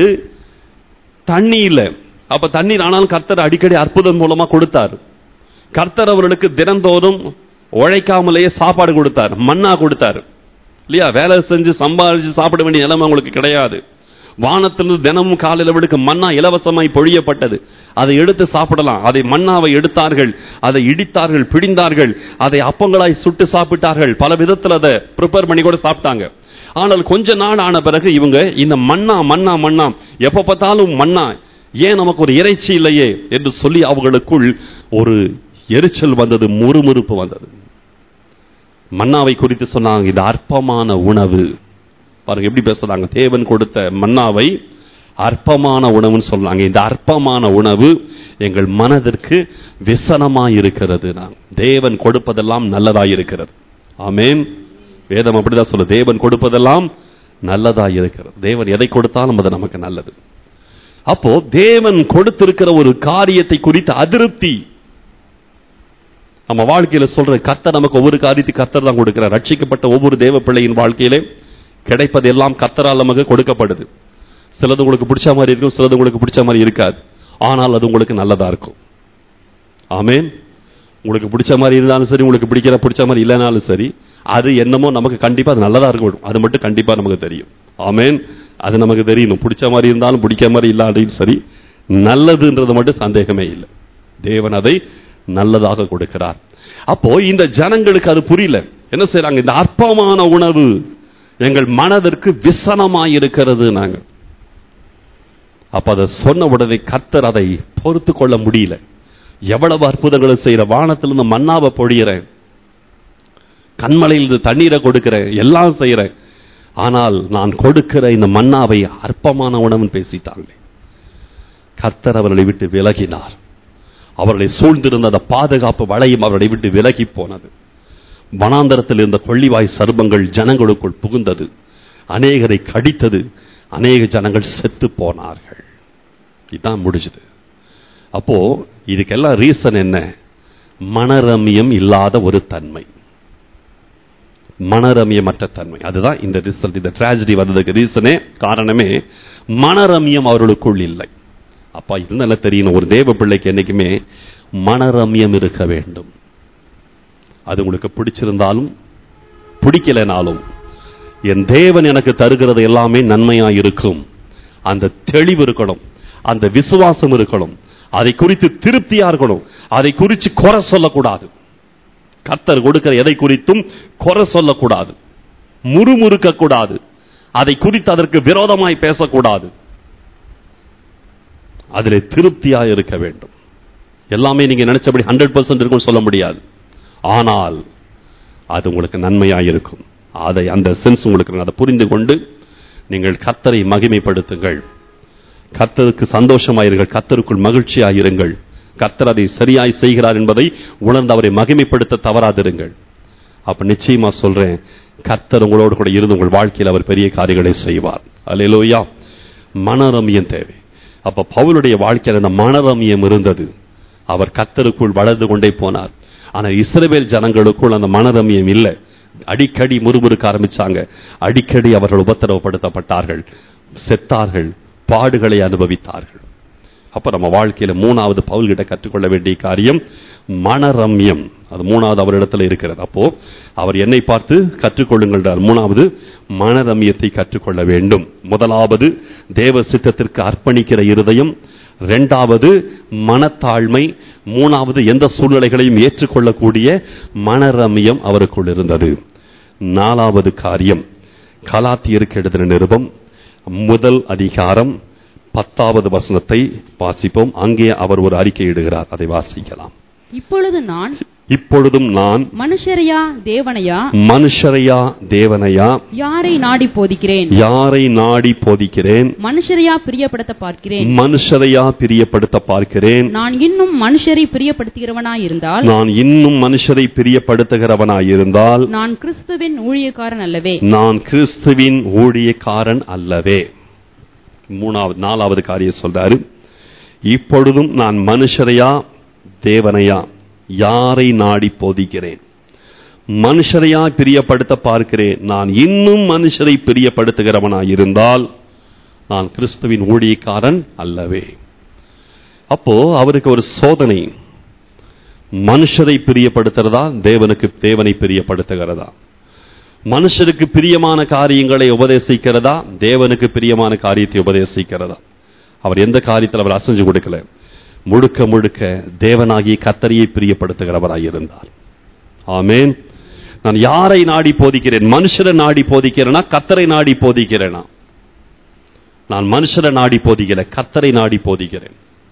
தண்ணி இல்ல அப்ப தண்ணீர் ஆனாலும் கர்த்தர் அடிக்கடி அற்புதம் மூலமா கொடுத்தார் கர்த்தர் அவர்களுக்கு தினந்தோறும் உழைக்காமலேயே சாப்பாடு கொடுத்தார் மன்னா கொடுத்தார் இல்லையா வேலை செஞ்சு சம்பாதிச்சு சாப்பிட வேண்டிய நிலைமை அவங்களுக்கு கிடையாது வானத்திலிருந்து தினமும் காலையில் விடுக்கு மன்னா இலவசமாய் பொழியப்பட்டது அதை எடுத்து சாப்பிடலாம் அதை மன்னாவை எடுத்தார்கள் அதை இடித்தார்கள் பிடிந்தார்கள் அதை அப்பங்களாய் சுட்டு சாப்பிட்டார்கள் பல விதத்தில் அதை ப்ரிப்பேர் பண்ணி கூட சாப்பிட்டாங்க ஆனால் கொஞ்ச நாள் ஆன பிறகு இவங்க இந்த மன்னா மன்னா மன்னா எப்ப பார்த்தாலும் மன்னா ஏன் நமக்கு ஒரு இறைச்சி இல்லையே என்று சொல்லி அவர்களுக்குள் ஒரு எரிச்சல் வந்தது முறுமுறுப்பு வந்தது மன்னாவை குறித்து சொன்னாங்க இது அற்பமான உணவு பாருங்க எப்படி பேசுறாங்க தேவன் கொடுத்த மன்னாவை அற்பமான உணவுன்னு சொல்றாங்க இந்த அற்பமான உணவு எங்கள் மனதிற்கு விசனமாய் இருக்கிறது நான் தேவன் கொடுப்பதெல்லாம் நல்லதாய் இருக்கிறது ஆமென் வேதம் அப்படிதான் சொல்லு தேவன் கொடுப்பதெல்லாம் நல்லதாய் இருக்கிறது தேவன் எதை கொடுத்தாலும் அது நமக்கு நல்லது அப்போ தேவன் கொடுத்திருக்கிற ஒரு காரியத்தை குறித்த அதிருப்தி நம்ம வாழ்க்கையில சொல்ற கர்த்தர் நமக்கு ஒவ்வொரு காரியத்தை கர்த்தர் தான் கொடுக்கிறார் ரட்சிக்கப்பட்ட ஒவ்வொரு தேவ பிள்ளையின் வாழ்க்கையிலே கிடைப்பது எல்லாம் கர்த்தரால் நமக்கு கொடுக்கப்படுது சிலது உங்களுக்கு பிடிச்ச மாதிரி இருக்கும் சிலது உங்களுக்கு பிடிச்ச மாதிரி இருக்காது ஆனால் அது உங்களுக்கு நல்லதா இருக்கும் ஆமென் உங்களுக்கு பிடிச்ச மாதிரி இருந்தாலும் சரி உங்களுக்கு பிடிக்கிற பிடிச்ச மாதிரி இல்லைனாலும் சரி அது என்னமோ நமக்கு கண்டிப்பா அது நல்லதா இருக்கும் அது மட்டும் கண்டிப்பா நமக்கு தெரியும் ஆமென் அது நமக்கு தெரியணும் பிடிச்ச மாதிரி இருந்தாலும் பிடிக்க மாதிரி இல்லாதையும் சரி நல்லதுன்றது மட்டும் சந்தேகமே இல்லை தேவன் அதை நல்லதாக கொடுக்கிறார் அப்போ இந்த ஜனங்களுக்கு அது புரியல என்ன செய்றாங்க இந்த அற்பமான உணவு எங்கள் மனதிற்கு விசனமாய் இருக்கிறது நாங்க அப்ப அதை சொன்ன உடனே கர்த்தர் அதை பொறுத்து கொள்ள முடியல எவ்வளவு அற்புதங்களை செய்யற வானத்திலிருந்து மன்னாவை பொழியிறேன் கண்மலையிலிருந்து தண்ணீரை கொடுக்கிறேன் எல்லாம் செய்யறேன் ஆனால் நான் கொடுக்கிற இந்த மன்னாவை அற்பமான உணவுன்னு பேசிட்டாங்களே கர்த்தர் அவர்களை விட்டு விலகினார் அவர்களை சூழ்ந்திருந்த அந்த பாதுகாப்பு வளையும் அவர்களை விட்டு விலகி போனது வனாந்தரத்தில் இருந்த கொள்ளிவாய் சர்பங்கள் ஜனங்களுக்குள் புகுந்தது அநேகரை கடித்தது அநேக ஜனங்கள் செத்து போனார்கள் இதுதான் முடிஞ்சது அப்போ இதுக்கெல்லாம் ரீசன் என்ன மனரமியம் இல்லாத ஒரு தன்மை மனரமியமற்ற தன்மை அதுதான் இந்த ரிசல்ட் இந்த tragedy வந்ததுக்கு ரீசனே காரணமே மனரமியம் அவர்களுக்குள் இல்லை அப்பா இது நல்லா தெரியணும் ஒரு தேவ பிள்ளைக்கு என்னைக்குமே மனரமியம் இருக்க வேண்டும் அது உங்களுக்கு பிடிச்சிருந்தாலும் பிடிக்கலைனாலும் என் தேவன் எனக்கு தருகிறது எல்லாமே நன்மையா இருக்கும் அந்த தெளிவு இருக்கணும் அந்த விசுவாசம் இருக்கணும் அதை குறித்து திருப்தியா இருக்கணும் அதை குறித்து குறை சொல்லக்கூடாது கர்த்தர் கொடுக்கிற எதை குறித்தும் குறை சொல்லக்கூடாது முறுமுறுக்க கூடாது அதை குறித்து அதற்கு விரோதமாய் பேசக்கூடாது அதிலே திருப்தியா இருக்க வேண்டும் எல்லாமே நீங்க நினைச்சபடி ஹண்ட்ரட் பர்சன்ட் இருக்கும் சொல்ல முடியாது ஆனால் அது உங்களுக்கு நன்மையா இருக்கும் அதை அந்த சென்ஸ் உங்களுக்கு அதை புரிந்து கொண்டு நீங்கள் கர்த்தரை மகிமைப்படுத்துங்கள் கர்த்தருக்கு சந்தோஷமாயிருங்கள் கர்த்தருக்குள் மகிழ்ச்சியாயிருங்கள் கர்த்தர் அதை சரியாய் செய்கிறார் என்பதை உணர்ந்து அவரை மகிமைப்படுத்த தவறாதிருங்கள் அப்ப நிச்சயமா சொல்றேன் கர்த்தர் உங்களோடு கூட இருந்து உங்கள் வாழ்க்கையில் அவர் பெரிய காரியங்களை செய்வார் அல்லேலூயா மனரமியம் தேவை அப்ப பவுலுடைய வாழ்க்கையில் அந்த மனரமியம் இருந்தது அவர் கர்த்தருக்குள் வளர்ந்து கொண்டே போனார் ஆனா இஸ்ரவேல் ஜனங்களுக்குள் அந்த மனரமியம் இல்லை அடிக்கடி முறுமுறுக்க ஆரம்பிச்சாங்க அடிக்கடி அவர்கள் உபத்திரவப்படுத்தப்பட்டார்கள் செத்தார்கள் பாடுகளை அனுபவித்தார்கள் அப்ப நம்ம வாழ்க்கையில மூணாவது பவுல்கிட்ட கற்றுக்கொள்ள வேண்டிய காரியம் மனரம்யம் அது மூணாவது அவரிடத்துல இருக்கிறது அப்போ அவர் என்னை பார்த்து கற்றுக்கொள்ளுங்கள் மூணாவது மனரமியத்தை கற்றுக்கொள்ள வேண்டும் முதலாவது தேவ சித்தத்திற்கு அர்ப்பணிக்கிற இருதயம் இரண்டாவது மனத்தாழ்மை மூணாவது எந்த சூழ்நிலைகளையும் ஏற்றுக்கொள்ளக்கூடிய மனரமியம் அவருக்குள் இருந்தது நாலாவது காரியம் கலாத்தியருக்கு எழுதின நிருபம் முதல் அதிகாரம் பத்தாவது வசனத்தை வாசிப்போம் அங்கே அவர் ஒரு அறிக்கை இடுகிறார் அதை வாசிக்கலாம் இப்பொழுது நான் இப்பொழுதும் நான் மனுஷரையா தேவனையா மனுஷரையா தேவனையா யாரை நாடி போதிக்கிறேன் யாரை நாடி போதிக்கிறேன் மனுஷரையா பிரியப்படுத்த பார்க்கிறேன் மனுஷரையா பிரியப்படுத்த பார்க்கிறேன் நான் இன்னும் மனுஷரை பிரியப்படுத்துகிறவனாய் இருந்தால் நான் இன்னும் மனுஷரை பிரியப்படுத்துகிறவனாயிருந்தால் நான் கிறிஸ்துவின் ஊழியக்காரன் அல்லவே நான் கிறிஸ்துவின் ஊழியக்காரன் அல்லவே மூணாவது நாலாவது காரியம் சொல்றாரு இப்பொழுதும் நான் மனுஷரையா தேவனையா யாரை நாடி போதிக்கிறேன் மனுஷரையா பிரியப்படுத்த பார்க்கிறேன் நான் இன்னும் மனுஷரை பிரியப்படுத்துகிறவனாயிருந்தால் நான் கிறிஸ்துவின் ஊழியக்காரன் அல்லவே அப்போ அவருக்கு ஒரு சோதனை மனுஷரை பிரியப்படுத்துறதா தேவனுக்கு தேவனை பிரியப்படுத்துகிறதா மனுஷருக்கு பிரியமான காரியங்களை உபதேசிக்கிறதா தேவனுக்கு பிரியமான காரியத்தை உபதேசிக்கிறதா அவர் எந்த காரியத்தில் அவர் அசைஞ்சு கொடுக்கல முழுக்க முழுக்க தேவனாகிய கத்தரியை பிரியப்படுத்துகிறவராய் இருந்தார் ஆமேன் நான் யாரை நாடி போதிக்கிறேன் மனுஷரை நாடி போதிக்கிறேனா கத்தரை நாடி போதிக்கிறேனா நான் மனுஷரை நாடி போதிக்கல கத்தரை நாடி போதிக்கிறேன்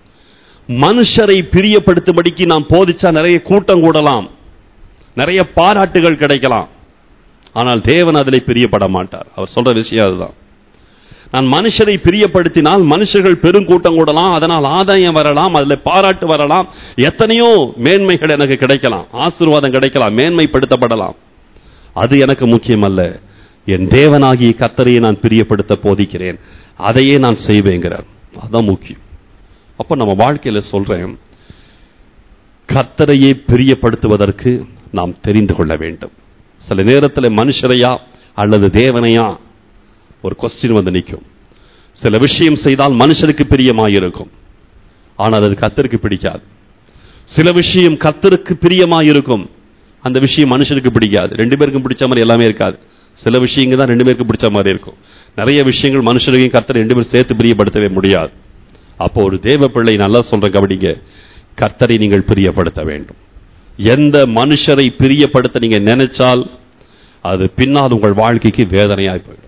மனுஷரை பிரியப்படுத்தும்படிக்கு நாம் போதிச்சா நிறைய கூட்டம் கூடலாம் நிறைய பாராட்டுகள் கிடைக்கலாம் ஆனால் தேவன் அதில் பிரியப்பட மாட்டார் அவர் சொல்ற விஷயம் அதுதான் நான் மனுஷரை பிரியப்படுத்தினால் மனுஷர்கள் பெருங்கூட்டம் கூடலாம் அதனால் ஆதாயம் வரலாம் அதில் பாராட்டு வரலாம் எத்தனையோ மேன்மைகள் எனக்கு கிடைக்கலாம் ஆசீர்வாதம் கிடைக்கலாம் மேன்மைப்படுத்தப்படலாம் அது எனக்கு முக்கியம் அல்ல என் தேவனாகிய கத்தரையை நான் பிரியப்படுத்த போதிக்கிறேன் அதையே நான் செய்வேங்கிறார் அதான் முக்கியம் அப்ப நம்ம வாழ்க்கையில சொல்றேன் கத்தரையே பிரியப்படுத்துவதற்கு நாம் தெரிந்து கொள்ள வேண்டும் சில நேரத்தில் மனுஷரையா அல்லது தேவனையா ஒரு கொஸ்டின் வந்து நிற்கும் சில விஷயம் செய்தால் மனுஷருக்கு பிரியமாயிருக்கும் ஆனால் அது கத்தருக்கு பிடிக்காது சில விஷயம் கத்தருக்கு பிரியமாயிருக்கும் அந்த விஷயம் மனுஷருக்கு பிடிக்காது ரெண்டு பேருக்கும் பிடிச்ச மாதிரி எல்லாமே இருக்காது சில விஷயங்கள் தான் ரெண்டு பேருக்கும் பிடிச்ச மாதிரி இருக்கும் நிறைய விஷயங்கள் மனுஷருக்கையும் கத்தர் ரெண்டு பேரும் சேர்த்து பிரியப்படுத்தவே முடியாது அப்போ ஒரு தேவ பிள்ளை நல்லா சொல்ற கவனிங்க கர்த்தரை நீங்கள் பிரியப்படுத்த வேண்டும் எந்த மனுஷரை பிரியப்படுத்த நீங்க நினைச்சால் அது பின்னால் உங்கள் வாழ்க்கைக்கு வேதனையாய் போயிடும்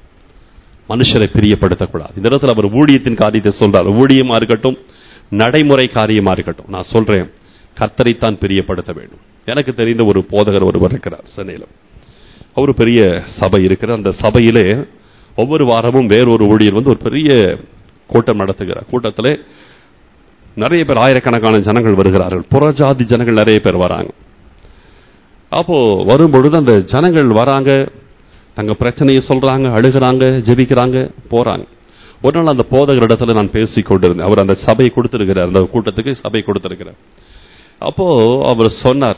மனுஷரை பிரியப்படுத்தக்கூடாது இந்த இடத்துல அவர் ஊழியத்தின் காரியத்தை சொல்றார் ஊழியமா இருக்கட்டும் நடைமுறை காரியமா இருக்கட்டும் நான் சொல்றேன் கர்த்தரைத்தான் பிரியப்படுத்த வேண்டும் எனக்கு தெரிந்த ஒரு போதகர் ஒருவர் இருக்கிறார் சென்னையில் ஒரு பெரிய சபை இருக்கிற அந்த சபையிலே ஒவ்வொரு வாரமும் வேறொரு ஊழியர் வந்து ஒரு பெரிய கூட்டம் நடத்துகிறார் கூட்டத்தில் நிறைய பேர் ஆயிரக்கணக்கான ஜனங்கள் வருகிறார்கள் புறஜாதி ஜனங்கள் நிறைய பேர் வராங்க அப்போ வரும்பொழுது அந்த ஜனங்கள் வராங்க தங்க பிரச்சனையை சொல்றாங்க அழுகிறாங்க ஜெபிக்கிறாங்க போறாங்க ஒரு நாள் அந்த போதகர் இடத்துல நான் பேசி கொண்டிருந்தேன் அவர் அந்த சபையை கொடுத்திருக்கிறார் அந்த கூட்டத்துக்கு சபை கொடுத்திருக்கிறார் அப்போ அவர் சொன்னார்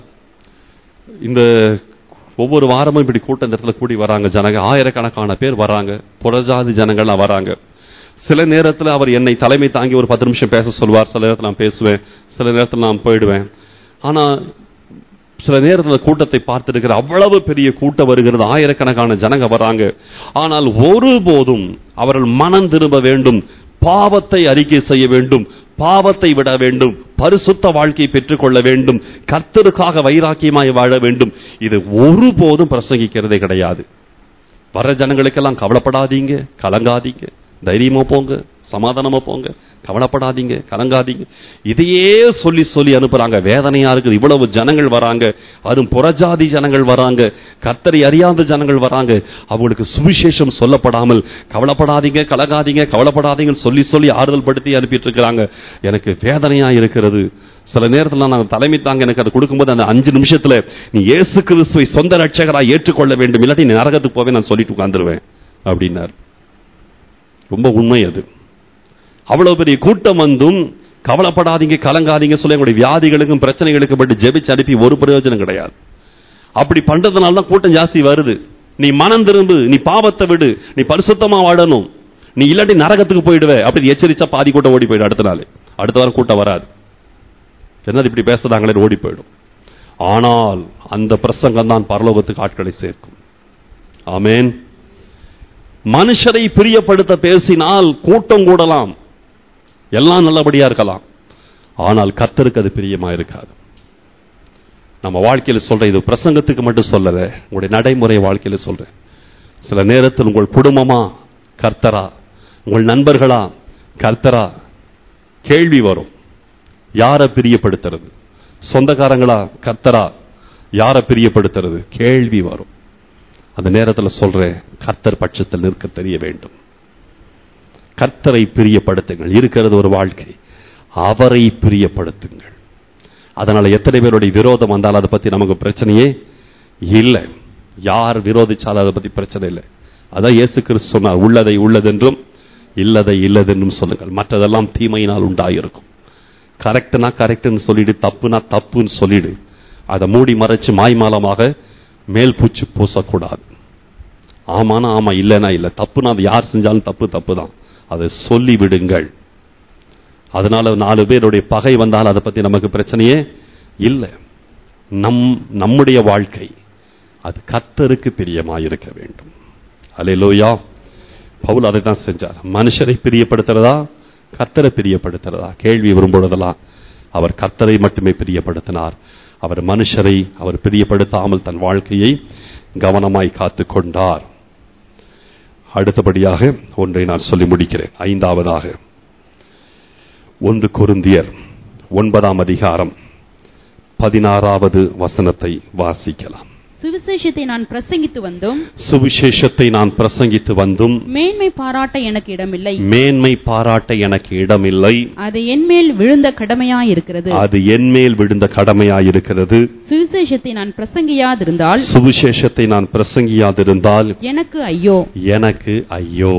இந்த ஒவ்வொரு வாரமும் இப்படி கூட்டம் இந்த இடத்துல கூடி வராங்க ஜனங்க ஆயிரக்கணக்கான பேர் வராங்க புறஜாதி ஜனங்கள்லாம் வராங்க சில நேரத்தில் அவர் என்னை தலைமை தாங்கி ஒரு பத்து நிமிஷம் பேச சொல்வார் சில நேரத்தில் நான் பேசுவேன் சில நேரத்தில் நான் போயிடுவேன் ஆனால் சில நேரத்தில் கூட்டத்தை பார்த்திருக்கிற அவ்வளவு பெரிய கூட்டம் வருகிறது ஆயிரக்கணக்கான ஜனங்க வராங்க ஆனால் ஒருபோதும் அவர்கள் மனம் திரும்ப வேண்டும் பாவத்தை அறிக்கை செய்ய வேண்டும் பாவத்தை விட வேண்டும் பரிசுத்த வாழ்க்கையை பெற்றுக்கொள்ள வேண்டும் கர்த்தருக்காக வைராக்கியமாய் வாழ வேண்டும் இது ஒருபோதும் பிரசங்கிக்கிறதே கிடையாது வர ஜனங்களுக்கெல்லாம் கவலைப்படாதீங்க கலங்காதீங்க தைரியமா போங்க சமாதானமா போங்க கவலைப்படாதீங்க கலங்காதீங்க இதையே சொல்லி சொல்லி அனுப்புறாங்க வேதனையா இருக்குது இவ்வளவு ஜனங்கள் வராங்க அதுவும் புறஜாதி ஜனங்கள் வராங்க கர்த்தரை அறியாத ஜனங்கள் வராங்க அவங்களுக்கு சுவிசேஷம் சொல்லப்படாமல் கவலைப்படாதீங்க கலங்காதீங்க கவலைப்படாதீங்கன்னு சொல்லி சொல்லி ஆறுதல் படுத்தி அனுப்பிட்டு இருக்கிறாங்க எனக்கு வேதனையா இருக்கிறது சில நேரத்தில் நான் தலைமை தாங்க எனக்கு அதை கொடுக்கும்போது அந்த அஞ்சு நிமிஷத்துல நீ இயேசு கிறிஸ்துவை சொந்த ரட்சகரா ஏற்றுக்கொள்ள வேண்டும் இல்லாட்டி நீ நரகத்துக்கு போவே நான் சொல்லிட்டு உட்காந்துருவேன் அப்படின்னார் ரொம்ப உண்மை அது அவ்வளவு பெரிய கூட்டம் வந்தும் கவலைப்படாதீங்க கலங்காதீங்க சொல்லி எங்களுடைய வியாதிகளுக்கும் பிரச்சனைகளுக்கும் பட்டு ஜெபிச்சு அனுப்பி ஒரு பிரயோஜனம் கிடையாது அப்படி பண்றதுனால தான் கூட்டம் ஜாஸ்தி வருது நீ மனம் திரும்பு நீ பாவத்தை விடு நீ பரிசுத்தமா வாழணும் நீ இல்லாட்டி நரகத்துக்கு போயிடுவே அப்படி எச்சரிச்சா பாதி கூட்டம் ஓடி போயிடும் அடுத்த நாள் அடுத்த வாரம் கூட்டம் வராது என்னது இப்படி பேசுறாங்களே ஓடி போயிடும் ஆனால் அந்த பிரசங்கம் தான் பரலோகத்துக்கு ஆட்களை சேர்க்கும் ஆமென் மனுஷரை பிரியப்படுத்த பேசினால் கூட்டம் கூடலாம் எல்லாம் நல்லபடியா இருக்கலாம் ஆனால் கத்தருக்கு அது பிரியமா இருக்காது நம்ம வாழ்க்கையில சொல்றேன் இது பிரசங்கத்துக்கு மட்டும் சொல்லல உங்களுடைய நடைமுறை வாழ்க்கையில சொல்றேன் சில நேரத்தில் உங்கள் குடும்பமா கர்த்தரா உங்கள் நண்பர்களா கர்த்தரா கேள்வி வரும் யாரை பிரியப்படுத்துறது சொந்தக்காரங்களா கர்த்தரா யாரை பிரியப்படுத்துறது கேள்வி வரும் அந்த நேரத்தில் சொல்றேன் கர்த்தர் பட்சத்தில் நிற்க தெரிய வேண்டும் கர்த்தரை பிரியப்படுத்துங்கள் இருக்கிறது ஒரு வாழ்க்கை அவரை பிரியப்படுத்துங்கள் அதனால எத்தனை பேருடைய விரோதம் வந்தாலும் அதை பத்தி நமக்கு பிரச்சனையே இல்லை யார் விரோதிச்சாலும் அதை பத்தி பிரச்சனை இல்லை அதான் இயேசு கிறிஸ்து சொன்னார் உள்ளதை உள்ளதென்றும் இல்லதை இல்லதென்றும் சொல்லுங்கள் மற்றதெல்லாம் தீமையினால் உண்டாயிருக்கும் கரெக்ட்னா கரெக்ட்னு சொல்லிடு தப்புனா தப்புன்னு சொல்லிடு அதை மூடி மறைச்சு மாய்மாலமாக மேல் பூச்சி பூசக்கூடாது ஆமானா ஆமா இல்லைனா இல்லை தப்புனா அது யார் செஞ்சாலும் தப்பு தப்பு தான் அதை சொல்லி விடுங்கள் அதனால நாலு பேருடைய பகை வந்தால் அதை பத்தி நமக்கு பிரச்சனையே இல்லை நம் நம்முடைய வாழ்க்கை அது கர்த்தருக்கு பிரியமாயிருக்க வேண்டும் அல்லேலூயா பவுல் அதை தான் செஞ்சார் மனுஷரை பிரியப்படுத்துறதா கர்த்தரை பிரியப்படுத்துறதா கேள்வி வரும்பொழுதெல்லாம் அவர் கர்த்தரை மட்டுமே பிரியப்படுத்தினார் அவர் மனுஷரை அவர் பிரியப்படுத்தாமல் தன் வாழ்க்கையை கவனமாய் காத்துக் கொண்டார் அடுத்தபடியாக ஒன்றை நான் சொல்லி முடிக்கிறேன் ஐந்தாவதாக ஒன்று கொருந்தியர் ஒன்பதாம் அதிகாரம் பதினாறாவது வசனத்தை வாசிக்கலாம் சுவிசேஷத்தை நான் பிரசங்கித்து வந்தும் சுவிசேஷத்தை நான் பிரசங்கித்து வந்தும் மேன்மை பாராட்ட எனக்கு இடமில்லை மேன்மை பாராட்ட எனக்கு இடமில்லை அது என்மேல் விழுந்த கடமையாயிருக்கிறது அது என்மேல் விழுந்த கடமையாயிருக்கிறது சுவிசேஷத்தை நான் பிரசங்கியாதிருந்தால் சுவிசேஷத்தை நான் பிரசங்கியாதிருந்தால் எனக்கு ஐயோ எனக்கு ஐயோ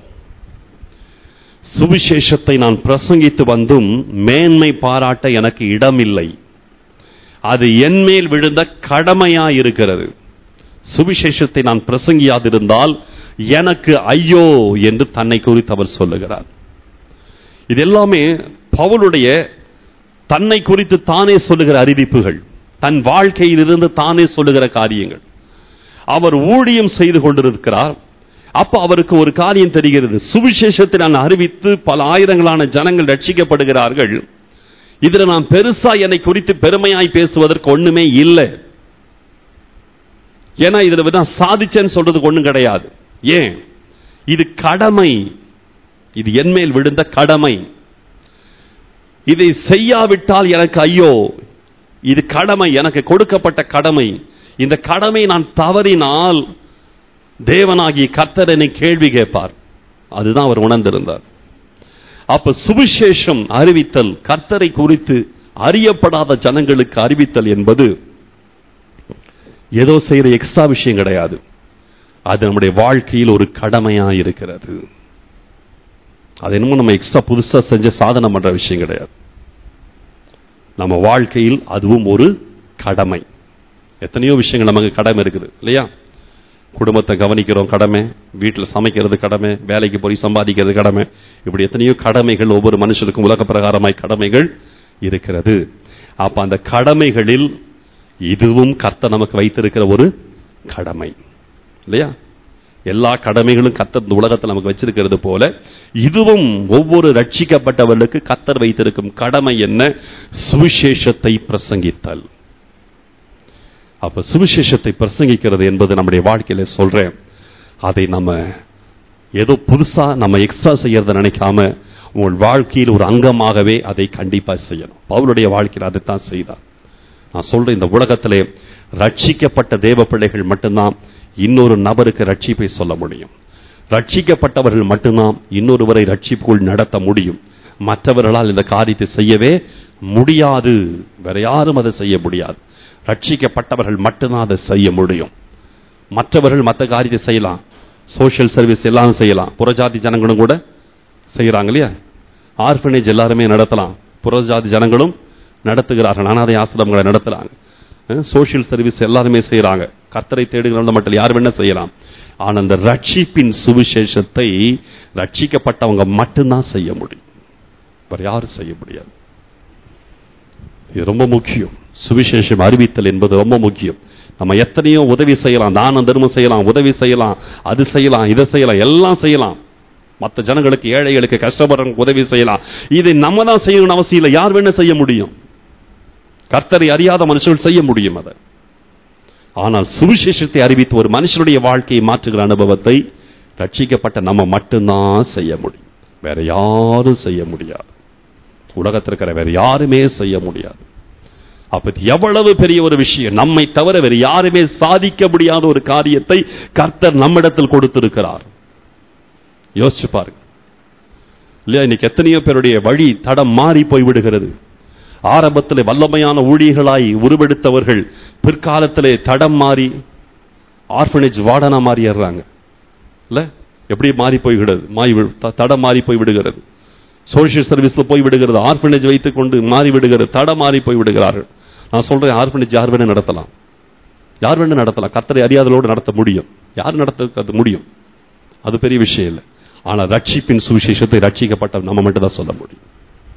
சுவிசேஷத்தை நான் பிரசங்கித்து வந்தும் மேன்மை பாராட்ட எனக்கு இடமில்லை அது என்மேல் விழுந்த கடமையாயிருக்கிறது சுவிசேஷத்தை நான் பிரசங்கியாதிருந்தால் எனக்கு ஐயோ என்று தன்னை குறித்து அவர் சொல்லுகிறார் இது எல்லாமே பவுலுடைய தன்னை குறித்து தானே சொல்லுகிற அறிவிப்புகள் தன் வாழ்க்கையிலிருந்து தானே சொல்லுகிற காரியங்கள் அவர் ஊழியம் செய்து கொண்டிருக்கிறார் அப்ப அவருக்கு ஒரு காரியம் தெரிகிறது சுவிசேஷத்தை நான் அறிவித்து பல ஆயிரங்களான ஜனங்கள் ரட்சிக்கப்படுகிறார்கள் இதுல நான் பெருசா என்னை குறித்து பெருமையாய் பேசுவதற்கு ஒண்ணுமே இல்லை ஏன்னா இதுல நான் சாதிச்சேன்னு சொல்றதுக்கு ஒண்ணும் கிடையாது ஏன் இது கடமை இது என்மேல் விழுந்த கடமை இதை செய்யாவிட்டால் எனக்கு ஐயோ இது கடமை எனக்கு கொடுக்கப்பட்ட கடமை இந்த கடமை நான் தவறினால் தேவனாகிய கர்த்தர் என்னை கேள்வி கேட்பார் அதுதான் அவர் உணர்ந்திருந்தார் அப்ப சுவிசேஷம் அறிவித்தல் கர்த்தரை குறித்து அறியப்படாத ஜனங்களுக்கு அறிவித்தல் என்பது ஏதோ செய்யற எக்ஸ்ட்ரா விஷயம் கிடையாது அது நம்முடைய வாழ்க்கையில் ஒரு கடமையா இருக்கிறது அது என்னமோ நம்ம எக்ஸ்ட்ரா புதுசா செஞ்ச சாதனை பண்ற விஷயம் கிடையாது நம்ம வாழ்க்கையில் அதுவும் ஒரு கடமை எத்தனையோ விஷயங்கள் நமக்கு கடமை இருக்குது இல்லையா குடும்பத்தை கவனிக்கிறோம் கடமை வீட்டில் சமைக்கிறது கடமை வேலைக்கு போய் சம்பாதிக்கிறது கடமை இப்படி எத்தனையோ கடமைகள் ஒவ்வொரு மனுஷனுக்கும் உலக பிரகாரமாய் கடமைகள் இருக்கிறது அப்ப அந்த கடமைகளில் இதுவும் கர்த்தர் நமக்கு வைத்திருக்கிற ஒரு கடமை இல்லையா எல்லா கடமைகளும் கர்த்தர் இந்த உலகத்தில் நமக்கு வச்சிருக்கிறது போல இதுவும் ஒவ்வொரு ரட்சிக்கப்பட்டவர்களுக்கு கர்த்தர் வைத்திருக்கும் கடமை என்ன சுவிசேஷத்தை பிரசங்கித்தல் அப்ப சுவிசேஷத்தை பிரசங்கிக்கிறது என்பது நம்முடைய வாழ்க்கையில சொல்றேன் அதை நம்ம ஏதோ புதுசா நம்ம எக்ஸ்ட்ரா செய்யறத நினைக்காம உங்கள் வாழ்க்கையில் ஒரு அங்கமாகவே அதை கண்டிப்பா செய்யணும் பவுலுடைய வாழ்க்கையில் அதைத்தான் செய்தார் நான் சொல்றேன் இந்த உலகத்திலே ரட்சிக்கப்பட்ட தேவ பிள்ளைகள் மட்டும்தான் இன்னொரு நபருக்கு ரட்சிப்பை சொல்ல முடியும் ரட்சிக்கப்பட்டவர்கள் மட்டும்தான் இன்னொருவரை ரட்சிப்புக்குள் நடத்த முடியும் மற்றவர்களால் இந்த காரியத்தை செய்யவே முடியாது வேற யாரும் அதை செய்ய முடியாது ரட்சிக்கப்பட்டவர்கள் மட்டும்தான் அதை செய்ய முடியும் மற்றவர்கள் மற்ற காரியத்தை செய்யலாம் சோஷியல் சர்வீஸ் எல்லாம் செய்யலாம் புறஜாதி ஜனங்களும் கூட செய்யறாங்க இல்லையா ஆர்ஃபனேஜ் எல்லாருமே நடத்தலாம் புறஜாதி ஜனங்களும் நடத்துகிறார்கள் அனாதை ஆசிரமங்களை நடத்துறாங்க சோஷியல் சர்வீஸ் எல்லாருமே செய்யறாங்க கர்த்தரை தேடுகிறவங்க மட்டும் யார் வேணா செய்யலாம் ஆனா அந்த ரட்சிப்பின் சுவிசேஷத்தை ரட்சிக்கப்பட்டவங்க மட்டும்தான் செய்ய முடியும் வேற யாரும் செய்ய முடியாது இது ரொம்ப முக்கியம் சுவிசேஷம் அறிவித்தல் என்பது ரொம்ப முக்கியம் நம்ம எத்தனையோ உதவி செய்யலாம் தான தர்மம் செய்யலாம் உதவி செய்யலாம் அது செய்யலாம் இதை செய்யலாம் எல்லாம் செய்யலாம் மற்ற ஜனங்களுக்கு ஏழைகளுக்கு கஷ்டப்படுறவங்களுக்கு உதவி செய்யலாம் இதை நம்ம தான் செய்யணும்னு அவசியம் இல்லை யார் வேணா செய்ய முடியும் கர்த்தரை அறியாத மனுஷர்கள் செய்ய முடியும் அதை ஆனால் சுவிசேஷத்தை அறிவித்து ஒரு மனுஷனுடைய வாழ்க்கையை மாற்றுகிற அனுபவத்தை ரட்சிக்கப்பட்ட நம்ம மட்டும்தான் செய்ய முடியும் வேற யாரும் செய்ய முடியாது உலகத்தில் இருக்கிற வேற யாருமே செய்ய முடியாது அப்ப இது எவ்வளவு பெரிய ஒரு விஷயம் நம்மை தவிர வேற யாருமே சாதிக்க முடியாத ஒரு காரியத்தை கர்த்தர் நம்மிடத்தில் கொடுத்திருக்கிறார் யோசிச்சு பாருங்க இல்லையா இன்னைக்கு எத்தனையோ பேருடைய வழி தடம் மாறி போய் விடுகிறது ஆரம்பத்தில் வல்லமையான ஊழியர்களாய் உருவெடுத்தவர்கள் பிற்காலத்திலே தடம் மாறி ஆர்ஃபனேஜ் வார்டனா மாறிடுறாங்க இல்ல எப்படி மாறி போய் விடுது மாறி வி- த- தடம் மாறி போய் விடுகிறது சோஷியல் சர்வீஸ்ல போய் விடுகிறது ஆர்ஃபனேஜ் வைத்துக் கொண்டு மாறி விடுகிறது தடம் மாறி போய் விடுகிறார்கள் நான் சொல்றேன் ஆர்ஃபனேஜ் யார் வேணா நடத்தலாம் யார் வேணா நடத்தலாம் கர்த்தரை அறியாதலோடு நடத்த முடியும் யார் நடத்த அது முடியும் அது பெரிய விஷயம் இல்லை ஆனா ரட்சிப்பின் சுவிசேஷத்தை ரட்சிக்கப்பட்ட நம்ம மட்டும் தான் சொல்ல முடியும்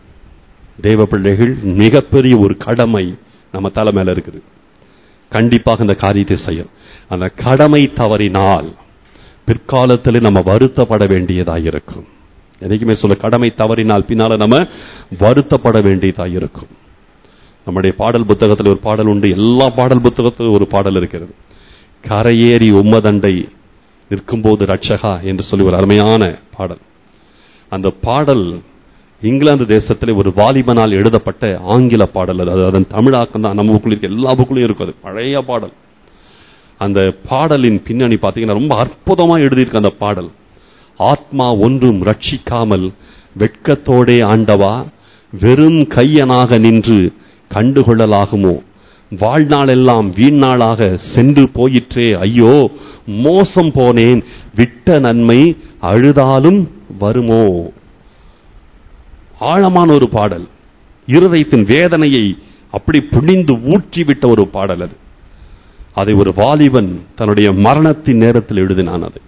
தேவ பிள்ளைகள் மிகப்பெரிய ஒரு கடமை நம்ம தலை மேல இருக்குது கண்டிப்பாக இந்த காரியத்தை செய்யும் அந்த கடமை தவறினால் பிற்காலத்தில் நம்ம வருத்தப்பட வேண்டியதாக இருக்கும் என்னைக்குமே சொல்ல கடமை தவறினால் பின்னால நம்ம வருத்தப்பட வேண்டியதாக இருக்கும் நம்முடைய பாடல் புத்தகத்தில் ஒரு பாடல் உண்டு எல்லா பாடல் புத்தகத்திலும் ஒரு பாடல் இருக்கிறது கரையேறி உம்மதண்டை நிற்கும்போது ரட்சகா என்று சொல்லி ஒரு அருமையான பாடல் அந்த பாடல் இங்கிலாந்து தேசத்திலே ஒரு வாலிபனால் எழுதப்பட்ட ஆங்கில பாடல் அது அது அதன் தமிழாக்கம் தான் நம்ம புக்குள்ள இருக்க எல்லா புக்குலையும் இருக்கும் அது பழைய பாடல் அந்த பாடலின் பின்னணி பார்த்தீங்கன்னா ரொம்ப அற்புதமா எழுதியிருக்கு அந்த பாடல் ஆத்மா ஒன்றும் ரட்சிக்காமல் வெட்கத்தோடே ஆண்டவா வெறும் கையனாக நின்று கண்டுகொள்ளலாகுமோ வாழ்நாளெல்லாம் வீணாளாக சென்று போயிற்றே ஐயோ மோசம் போனேன் விட்ட நன்மை அழுதாலும் வருமோ ஆழமான ஒரு பாடல் இருதயத்தின் வேதனையை அப்படி புனிந்து ஊற்றிவிட்ட ஒரு பாடல் அது அதை ஒரு வாலிபன் தன்னுடைய மரணத்தின் நேரத்தில் எழுதினான் அதை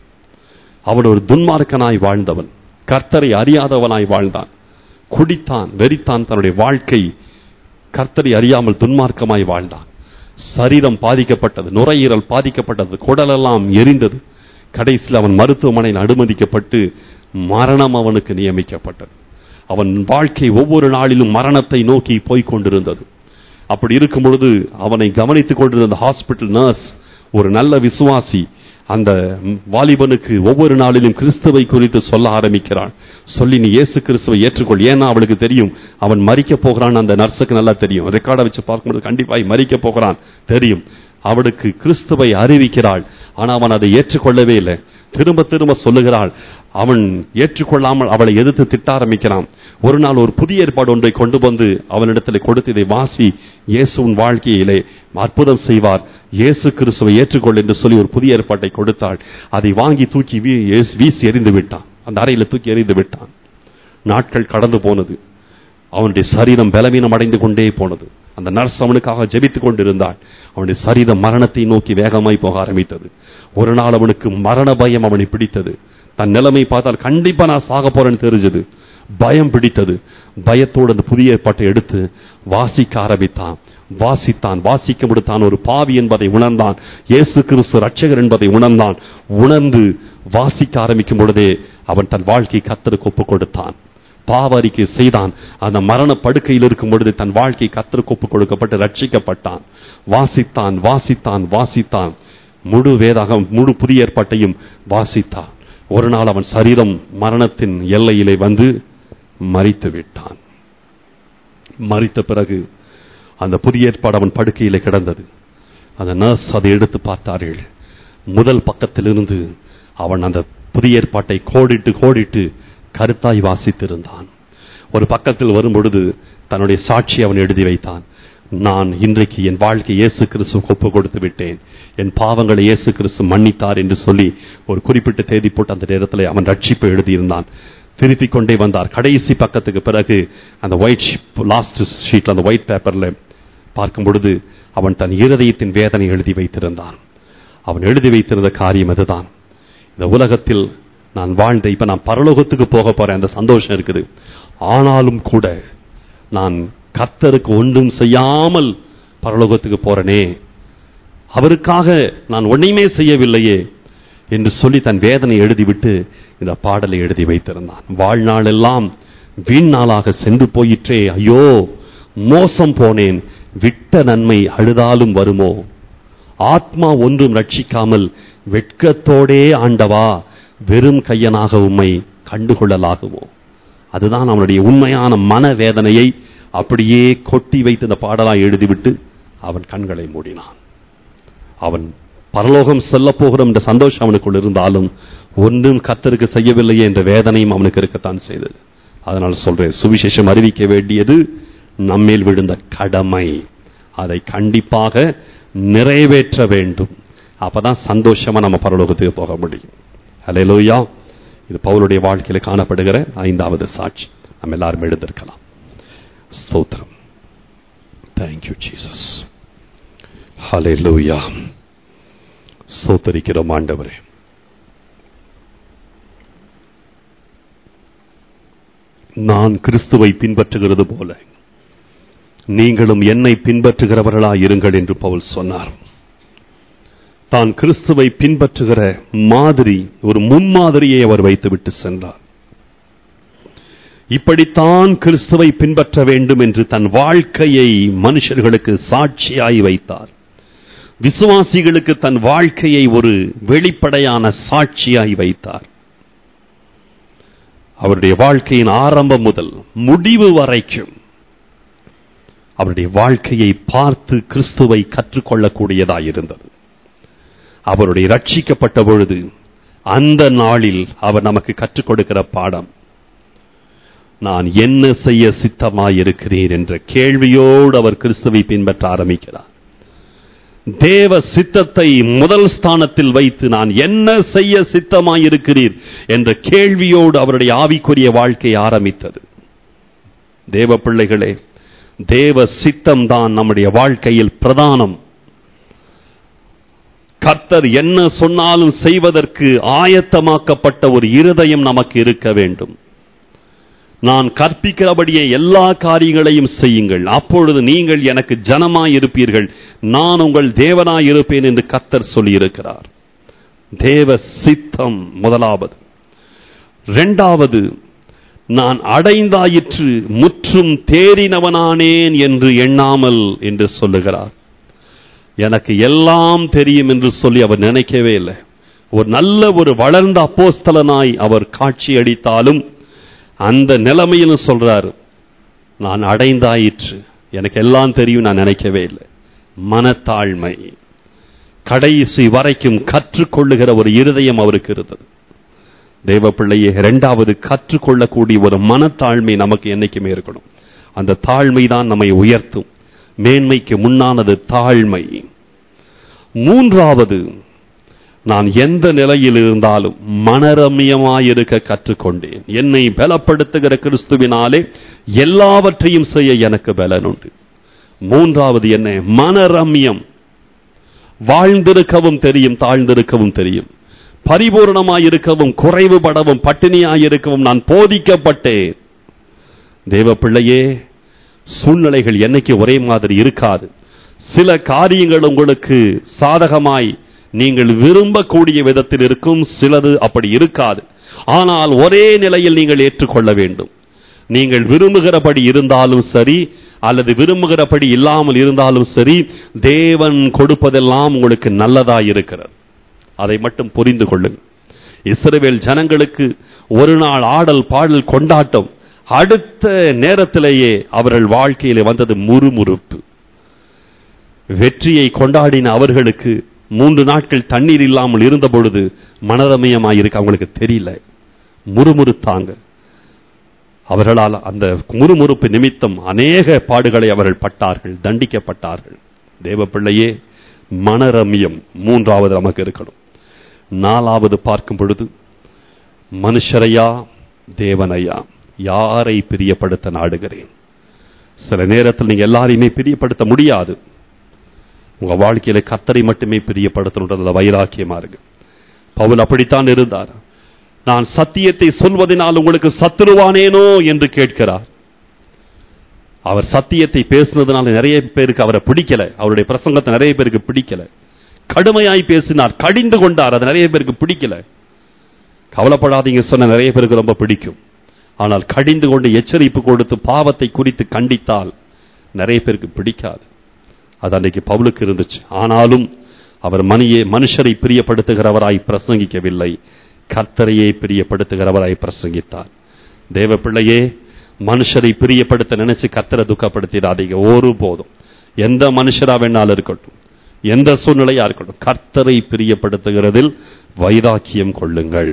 அவன் ஒரு துன்மார்க்கனாய் வாழ்ந்தவன் கர்த்தரை அறியாதவனாய் வாழ்ந்தான் குடித்தான் வெறித்தான் தன்னுடைய வாழ்க்கை கர்த்தரை அறியாமல் துன்மார்க்கமாய் வாழ்ந்தான் சரீரம் பாதிக்கப்பட்டது நுரையீரல் பாதிக்கப்பட்டது குடலெல்லாம் எரிந்தது கடைசியில் அவன் மருத்துவமனையில் அனுமதிக்கப்பட்டு மரணம் அவனுக்கு நியமிக்கப்பட்டது அவன் வாழ்க்கை ஒவ்வொரு நாளிலும் மரணத்தை நோக்கி போய்க் கொண்டிருந்தது அப்படி இருக்கும் பொழுது அவனை கவனித்துக் கொண்டிருந்த ஹாஸ்பிட்டல் நர்ஸ் ஒரு நல்ல விசுவாசி அந்த வாலிபனுக்கு ஒவ்வொரு நாளிலும் கிறிஸ்துவை குறித்து சொல்ல ஆரம்பிக்கிறான் சொல்லி நீ இயேசு கிறிஸ்துவை ஏற்றுக்கொள் ஏன்னா அவளுக்கு தெரியும் அவன் மறிக்க போகிறான் அந்த நர்ஸுக்கு நல்லா தெரியும் ரெக்கார்டை வச்சு பார்க்கும்போது கண்டிப்பாய் மறிக்க போகிறான் தெரியும் அவளுக்கு கிறிஸ்துவை அறிவிக்கிறாள் ஆனா அவன் அதை ஏற்றுக்கொள்ளவே இல்லை திரும்ப திரும்ப சொல்லுகிறாள் அவன் ஏற்றுக்கொள்ளாமல் அவளை எதிர்த்து திட்ட ஆரம்பிக்கிறான் ஒரு நாள் ஒரு புதிய ஏற்பாடு ஒன்றை கொண்டு வந்து அவனிடத்தில் கொடுத்து இதை வாசி இயேசுவின் வாழ்க்கையிலே அற்புதம் செய்வார் இயேசு கிறிஸ்துவை ஏற்றுக்கொள் என்று சொல்லி ஒரு புதிய ஏற்பாட்டை கொடுத்தாள் அதை வாங்கி தூக்கி வீ- ஏசு- வீசி எறிந்து விட்டான் அந்த அறையில தூக்கி எறிந்து விட்டான் நாட்கள் கடந்து போனது அவனுடைய சரீரம் பலவீனம் அடைந்து கொண்டே போனது அந்த நர்ஸ் அவனுக்காக ஜெபித்துக் கொண்டிருந்தாள் அவனுடைய சரீரம் மரணத்தை நோக்கி வேகமாய் போக ஆரம்பித்தது ஒரு நாள் அவனுக்கு மரண பயம் அவனை பிடித்தது தன் நிலைமை பார்த்தால் கண்டிப்பா நான் சாக போறேன்னு தெரிஞ்சது பயம் பிடித்தது பயத்தோடு அந்த புதிய ஏற்பாட்டை எடுத்து வாசிக்க ஆரம்பித்தான் வாசித்தான் வாசிக்க முடித்தான் ஒரு பாவி என்பதை உணர்ந்தான் இயேசு கிறிஸ்து ரட்சகர் என்பதை உணர்ந்தான் உணர்ந்து வாசிக்க ஆரம்பிக்கும் பொழுதே அவன் தன் வாழ்க்கை கத்தருக்கு ஒப்புக் கொடுத்தான் பாவ அறிக்கை செய்தான் அந்த மரண படுக்கையில் இருக்கும் பொழுது தன் வாழ்க்கை கத்தருக்கு ஒப்புக் கொடுக்கப்பட்டு ரட்சிக்கப்பட்டான் வாசித்தான் வாசித்தான் வாசித்தான் முழு வேதாகம் முழு புதிய ஏற்பாட்டையும் வாசித்தான் ஒரு நாள் அவன் சரீரம் மரணத்தின் எல்லையிலே வந்து மறித்து விட்டான் மறித்த பிறகு அந்த புதிய ஏற்பாடு அவன் படுக்கையிலே கிடந்தது அந்த நர்ஸ் அதை எடுத்து பார்த்தார்கள் முதல் பக்கத்திலிருந்து அவன் அந்த புதிய ஏற்பாட்டை கோடிட்டு கோடிட்டு கருத்தாய் வாசித்திருந்தான் ஒரு பக்கத்தில் வரும்பொழுது தன்னுடைய சாட்சி அவன் எழுதி வைத்தான் நான் இன்றைக்கு என் வாழ்க்கை இயேசு கிறிஸ்து ஒப்பு கொடுத்து விட்டேன் என் பாவங்களை இயேசு கிறிஸ்து மன்னித்தார் என்று சொல்லி ஒரு குறிப்பிட்ட தேதி போட்டு அந்த நேரத்தில் அவன் ரட்சிப்பை எழுதியிருந்தான் திருப்பிக் கொண்டே வந்தார் கடைசி பக்கத்துக்கு பிறகு அந்த ஒயிட் லாஸ்ட் ஷீட்ல அந்த ஒயிட் பேப்பர்ல பார்க்கும் பொழுது அவன் தன் இருதயத்தின் வேதனை எழுதி வைத்திருந்தான் அவன் எழுதி வைத்திருந்த காரியம் அதுதான் இந்த உலகத்தில் நான் வாழ்ந்த இப்ப நான் பரலோகத்துக்கு போக போறேன் அந்த சந்தோஷம் இருக்குது ஆனாலும் கூட நான் கர்த்தருக்கு ஒன்றும் செய்யாமல் பரலோகத்துக்கு போறனே அவருக்காக நான் ஒன்றையுமே செய்யவில்லையே என்று சொல்லி தன் வேதனை எழுதிவிட்டு இந்த பாடலை எழுதி வைத்திருந்தான் வாழ்நாளெல்லாம் வீண் நாளாக சென்று போயிற்றே ஐயோ மோசம் போனேன் விட்ட நன்மை அழுதாலும் வருமோ ஆத்மா ஒன்றும் ரட்சிக்காமல் வெட்கத்தோடே ஆண்டவா வெறும் கையனாக உம்மை கண்டுகொள்ளலாகுமோ அதுதான் அவனுடைய உண்மையான மனவேதனையை அப்படியே கொட்டி வைத்து இந்த பாடலாய் எழுதிவிட்டு அவன் கண்களை மூடினான் அவன் பரலோகம் செல்ல போகிறோம் என்ற சந்தோஷம் அவனுக்குள் இருந்தாலும் ஒன்றும் கத்தருக்கு செய்யவில்லையே என்ற வேதனையும் அவனுக்கு இருக்கத்தான் செய்தது அதனால் சொல்றேன் சுவிசேஷம் அறிவிக்க வேண்டியது நம்மேல் விழுந்த கடமை அதை கண்டிப்பாக நிறைவேற்ற வேண்டும் அப்பதான் சந்தோஷமா நம்ம பரலோகத்துக்கு போக முடியும் ஹalleluya இது பவுலுடைய வாழ்க்கையில காணப்படுகிற ஐந்தாவது சாட்சி நம்ம எல்லாரும் எழுந்திருக்கலாம் ஸ்தோத்திரம் தேங்க்யூ ஜீசஸ் ஹalleluya ஸ்தோத்தரிக்கிறோம் ஆண்டவரே நான் கிறிஸ்துவை பின்பற்றுகிறது போல நீங்களும் என்னை பின்பற்றுகிறவர்களாய் இருங்கள் என்று பவுல் சொன்னார் தான் கிறிஸ்துவை பின்பற்றுகிற மாதிரி ஒரு முன்மாதிரியை அவர் வைத்துவிட்டு சென்றார் இப்படித்தான் கிறிஸ்துவை பின்பற்ற வேண்டும் என்று தன் வாழ்க்கையை மனுஷர்களுக்கு சாட்சியாய் வைத்தார் விசுவாசிகளுக்கு தன் வாழ்க்கையை ஒரு வெளிப்படையான சாட்சியாய் வைத்தார் அவருடைய வாழ்க்கையின் ஆரம்பம் முதல் முடிவு வரைக்கும் அவருடைய வாழ்க்கையை பார்த்து கிறிஸ்துவை கற்றுக்கொள்ளக்கூடியதாய் இருந்தது அவருடைய ரட்சிக்கப்பட்ட பொழுது அந்த நாளில் அவர் நமக்கு கற்றுக் கொடுக்கிற பாடம் நான் என்ன செய்ய சித்தமாயிருக்கிறேன் என்ற கேள்வியோடு அவர் கிறிஸ்துவை பின்பற்ற ஆரம்பிக்கிறார் தேவ சித்தத்தை முதல் ஸ்தானத்தில் வைத்து நான் என்ன செய்ய சித்தமாயிருக்கிறீர் என்ற கேள்வியோடு அவருடைய ஆவிக்குரிய வாழ்க்கை ஆரம்பித்தது தேவ பிள்ளைகளே தேவ சித்தம் தான் நம்முடைய வாழ்க்கையில் பிரதானம் கர்த்தர் என்ன சொன்னாலும் செய்வதற்கு ஆயத்தமாக்கப்பட்ட ஒரு இருதயம் நமக்கு இருக்க வேண்டும் நான் கற்பிக்கிறபடியே எல்லா காரியங்களையும் செய்யுங்கள் அப்பொழுது நீங்கள் எனக்கு ஜனமாய் இருப்பீர்கள் நான் உங்கள் தேவனாய் இருப்பேன் என்று கர்த்தர் சொல்லியிருக்கிறார் தேவ சித்தம் முதலாவது இரண்டாவது நான் அடைந்தாயிற்று முற்றும் தேறினவனானேன் என்று எண்ணாமல் என்று சொல்லுகிறார் எனக்கு எல்லாம் தெரியும் என்று சொல்லி அவர் நினைக்கவே இல்லை ஒரு நல்ல ஒரு வளர்ந்த அப்போஸ்தலனாய் அவர் காட்சி அளித்தாலும் அந்த நிலைமையிலும் சொல்றார் நான் அடைந்தாயிற்று எனக்கு எல்லாம் தெரியும் நான் நினைக்கவே இல்லை மனத்தாழ்மை கடைசி வரைக்கும் கற்றுக்கொள்ளுகிற ஒரு இருதயம் அவருக்கு இருந்தது தெய்வ பிள்ளையை இரண்டாவது கற்றுக்கொள்ளக்கூடிய ஒரு மனத்தாழ்மை நமக்கு என்னைக்குமே இருக்கணும் அந்த தாழ்மை தான் நம்மை உயர்த்தும் மேன்மைக்கு முன்னானது தாழ்மை மூன்றாவது நான் எந்த நிலையில் இருந்தாலும் மனரம்யமாயிருக்க கற்றுக்கொண்டேன் என்னை பலப்படுத்துகிற கிறிஸ்துவினாலே எல்லாவற்றையும் செய்ய எனக்கு பலன் உண்டு மூன்றாவது என்ன மனரம்யம் வாழ்ந்திருக்கவும் தெரியும் தாழ்ந்திருக்கவும் தெரியும் பரிபூர்ணமாயிருக்கவும் குறைவுபடவும் பட்டினியாயிருக்கவும் நான் போதிக்கப்பட்டேன் தேவ பிள்ளையே சூழ்நிலைகள் என்னைக்கு ஒரே மாதிரி இருக்காது சில காரியங்கள் உங்களுக்கு சாதகமாய் நீங்கள் விரும்பக்கூடிய விதத்தில் இருக்கும் சிலது அப்படி இருக்காது ஆனால் ஒரே நிலையில் நீங்கள் ஏற்றுக்கொள்ள வேண்டும் நீங்கள் விரும்புகிறபடி இருந்தாலும் சரி அல்லது விரும்புகிறபடி இல்லாமல் இருந்தாலும் சரி தேவன் கொடுப்பதெல்லாம் உங்களுக்கு நல்லதாய் இருக்கிறது அதை மட்டும் புரிந்து கொள்ளுங்கள் இஸ்ரவேல் ஜனங்களுக்கு ஒரு நாள் ஆடல் பாடல் கொண்டாட்டம் அடுத்த நேரத்திலேயே அவர்கள் வாழ்க்கையிலே வந்தது முறுமுறுப்பு வெற்றியை கொண்டாடின அவர்களுக்கு மூன்று நாட்கள் தண்ணீர் இல்லாமல் இருந்த பொழுது மனரமயமாயிருக்க அவங்களுக்கு தெரியல முறுமுறுத்தாங்க அவர்களால் அந்த முறுமுறுப்பு நிமித்தம் அநேக பாடுகளை அவர்கள் பட்டார்கள் தண்டிக்கப்பட்டார்கள் தேவ பிள்ளையே மனரமியம் மூன்றாவது நமக்கு இருக்கணும் நாலாவது பார்க்கும் பொழுது மனுஷரையா தேவனையா யாரை பிரியப்படுத்த நாடுகிறேன் சில நேரத்தில் நீங்க எல்லாரையுமே பிரியப்படுத்த முடியாது உங்க வாழ்க்கையில கத்தரை மட்டுமே பிரியப்படுத்தணுன்றதுல வைராக்கியமா இருக்கு பவுல் அப்படித்தான் இருந்தார் நான் சத்தியத்தை சொல்வதனால் உங்களுக்கு சத்துருவானேனோ என்று கேட்கிறார் அவர் சத்தியத்தை பேசுனதுனால நிறைய பேருக்கு அவரை பிடிக்கல அவருடைய பிரசங்கத்தை நிறைய பேருக்கு பிடிக்கல கடுமையாய் பேசினார் கடிந்து கொண்டார் அது நிறைய பேருக்கு பிடிக்கல கவலைப்படாதீங்க சொன்ன நிறைய பேருக்கு ரொம்ப பிடிக்கும் ஆனால் கடிந்து கொண்டு எச்சரிப்பு கொடுத்து பாவத்தை குறித்து கண்டித்தால் நிறைய பேருக்கு பிடிக்காது அது அன்றைக்கு பவுலுக்கு இருந்துச்சு ஆனாலும் அவர் மணியே மனுஷரை பிரியப்படுத்துகிறவராய் பிரசங்கிக்கவில்லை கர்த்தரையே பிரியப்படுத்துகிறவராய் பிரசங்கித்தார் தேவ பிள்ளையே மனுஷரை பிரியப்படுத்த நினைச்சு கர்த்தரை துக்கப்படுத்திடாதீங்க ஒரு போதும் எந்த மனுஷரா வேணாலும் இருக்கட்டும் எந்த சூழ்நிலையா இருக்கட்டும் கர்த்தரை பிரியப்படுத்துகிறதில் வைராக்கியம் கொள்ளுங்கள்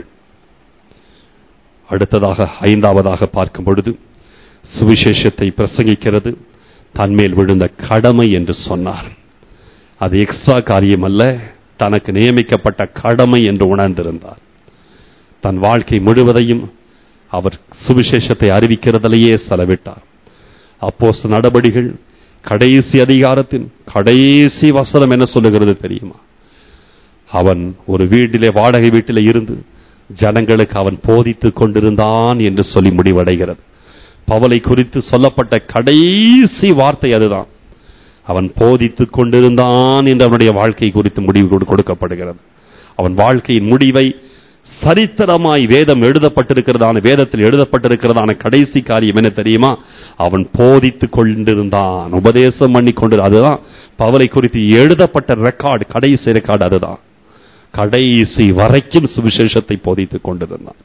அடுத்ததாக ஐந்தாவதாக பார்க்கும் பொழுது சுவிசேஷத்தை பிரசங்கிக்கிறது தன்மேல் விழுந்த கடமை என்று சொன்னார் அது எக்ஸ்ட்ரா காரியம் அல்ல தனக்கு நியமிக்கப்பட்ட கடமை என்று உணர்ந்திருந்தார் தன் வாழ்க்கை முழுவதையும் அவர் சுவிசேஷத்தை அறிவிக்கிறதிலேயே செலவிட்டார் அப்போஸ் நடபடிகள் கடைசி அதிகாரத்தின் கடைசி வசனம் என்ன சொல்லுகிறது தெரியுமா அவன் ஒரு வீட்டிலே வாடகை வீட்டிலே இருந்து ஜனங்களுக்கு அவன் போதித்துக் கொண்டிருந்தான் என்று சொல்லி முடிவடைகிறது பவலை குறித்து சொல்லப்பட்ட கடைசி வார்த்தை அதுதான் அவன் போதித்துக் கொண்டிருந்தான் என்று அவனுடைய வாழ்க்கை குறித்து முடிவு கொடு- கொடுக்கப்படுகிறது அவன் வாழ்க்கையின் முடிவை சரித்திரமாய் வேதம் எழுதப்பட்டிருக்கிறதான வேதத்தில் எழுதப்பட்டிருக்கிறதான கடைசி காரியம் என்ன தெரியுமா அவன் போதித்துக் கொண்டிருந்தான் உபதேசம் பண்ணி கொண்டு அதுதான் பவலை குறித்து எழுதப்பட்ட ரெக்கார்டு கடைசி ரெக்கார்டு அதுதான் கடைசி வரைக்கும் சுவிசேஷத்தை போதித்துக் கொண்டிருந்தான்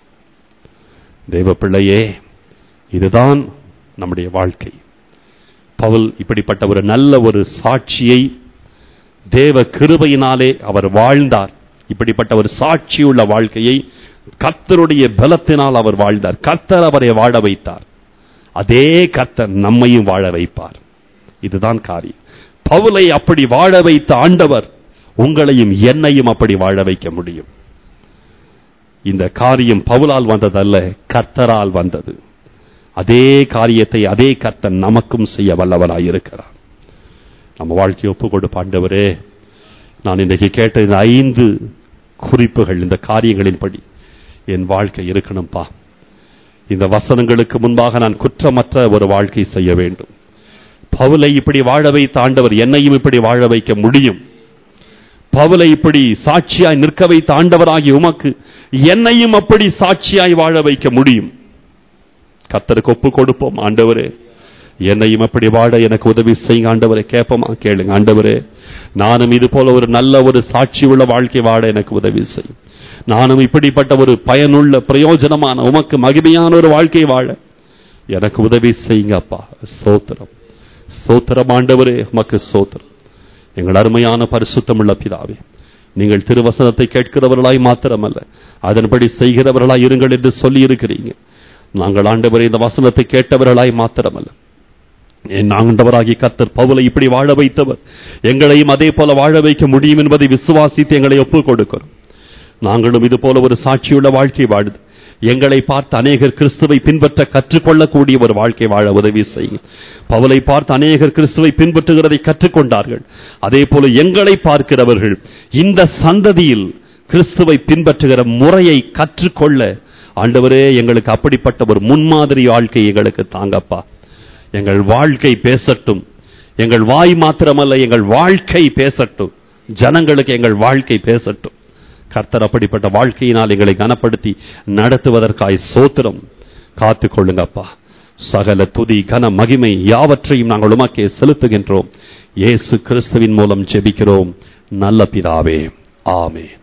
தேவ பிள்ளையே இதுதான் நம்முடைய வாழ்க்கை பவுல் இப்படிப்பட்ட ஒரு நல்ல ஒரு சாட்சியை தேவ கிருபையினாலே அவர் வாழ்ந்தார் இப்படிப்பட்ட ஒரு சாட்சியுள்ள வாழ்க்கையை கர்த்தருடைய பலத்தினால் அவர் வாழ்ந்தார் கர்த்தர் அவரை வாழ வைத்தார் அதே கர்த்தர் நம்மையும் வாழ வைப்பார் இதுதான் காரியம் பவுலை அப்படி வாழ வைத்த ஆண்டவர் உங்களையும் என்னையும் அப்படி வாழ வைக்க முடியும் இந்த காரியம் பவுலால் வந்ததல்ல கர்த்தரால் வந்தது அதே காரியத்தை அதே கர்த்தன் நமக்கும் செய்ய வல்லவராய் இருக்கிறார் நம்ம வாழ்க்கையை ஒப்பு கொடுப்ப ஆண்டவரே நான் இன்றைக்கு கேட்ட இந்த ஐந்து குறிப்புகள் இந்த காரியங்களின்படி என் வாழ்க்கை இருக்கணும்பா இந்த வசனங்களுக்கு முன்பாக நான் குற்றமற்ற ஒரு வாழ்க்கை செய்ய வேண்டும் பவுலை இப்படி வாழ வைத்த ஆண்டவர் என்னையும் இப்படி வாழ வைக்க முடியும் பவுலை இப்படி சாட்சியாய் நிற்க வைத்த ஆண்டவராகி உமக்கு என்னையும் அப்படி சாட்சியாய் வாழ வைக்க முடியும் கத்தருக்கு ஒப்பு கொடுப்போம் ஆண்டவரே என்னையும் அப்படி வாழ எனக்கு உதவி செய்யுங்க ஆண்டவரே கேட்போமா கேளுங்க ஆண்டவரே நானும் இது போல ஒரு நல்ல ஒரு சாட்சி உள்ள வாழ்க்கை வாழ எனக்கு உதவி செய்யும் நானும் இப்படிப்பட்ட ஒரு பயனுள்ள பிரயோஜனமான உமக்கு மகிமையான ஒரு வாழ்க்கை வாழ எனக்கு உதவி செய்யுங்க அப்பா சோத்திரம் சோத்திரம் ஆண்டவரே உமக்கு சோத்திரம் எங்கள் அருமையான பரிசுத்தமுள்ள பிதாவே நீங்கள் திருவசனத்தை கேட்கிறவர்களாய் மாத்திரமல்ல அதன்படி செய்கிறவர்களாய் இருங்கள் என்று சொல்லி இருக்கிறீங்க நாங்கள் ஆண்டவரை இந்த வசனத்தை கேட்டவர்களாய் மாத்திரமல்ல என் ஆண்டவராகி கத்தர் பவுலை இப்படி வாழ வைத்தவர் எங்களையும் அதே போல வாழ வைக்க முடியும் என்பதை விசுவாசித்து எங்களை ஒப்புக் கொடுக்கிறோம் நாங்களும் இது போல ஒரு சாட்சியுள்ள வாழ்க்கை வாழுது எங்களை பார்த்து அநேகர் கிறிஸ்துவை பின்பற்ற கற்றுக்கொள்ளக்கூடிய ஒரு வாழ்க்கை வாழ உதவி செய்யும் பவுலை பார்த்து அநேகர் கிறிஸ்துவை பின்பற்றுகிறதை கற்றுக்கொண்டார்கள் அதே போல எங்களை பார்க்கிறவர்கள் இந்த சந்ததியில் கிறிஸ்துவை பின்பற்றுகிற முறையை கற்றுக்கொள்ள ஆண்டவரே எங்களுக்கு அப்படிப்பட்ட ஒரு முன்மாதிரி வாழ்க்கை எங்களுக்கு தாங்கப்பா எங்கள் வாழ்க்கை பேசட்டும் எங்கள் வாய் மாத்திரமல்ல எங்கள் வாழ்க்கை பேசட்டும் ஜனங்களுக்கு எங்கள் வாழ்க்கை பேசட்டும் கர்த்தர் அப்படிப்பட்ட வாழ்க்கையினால் எங்களை கனப்படுத்தி நடத்துவதற்காய் சோத்திரம் காத்துக் கொள்ளுங்கப்பா சகல துதி கன மகிமை யாவற்றையும் நாங்கள் உமக்கே செலுத்துகின்றோம் இயேசு கிறிஸ்துவின் மூலம் ஜெபிக்கிறோம் நல்ல பிதாவே ஆமென்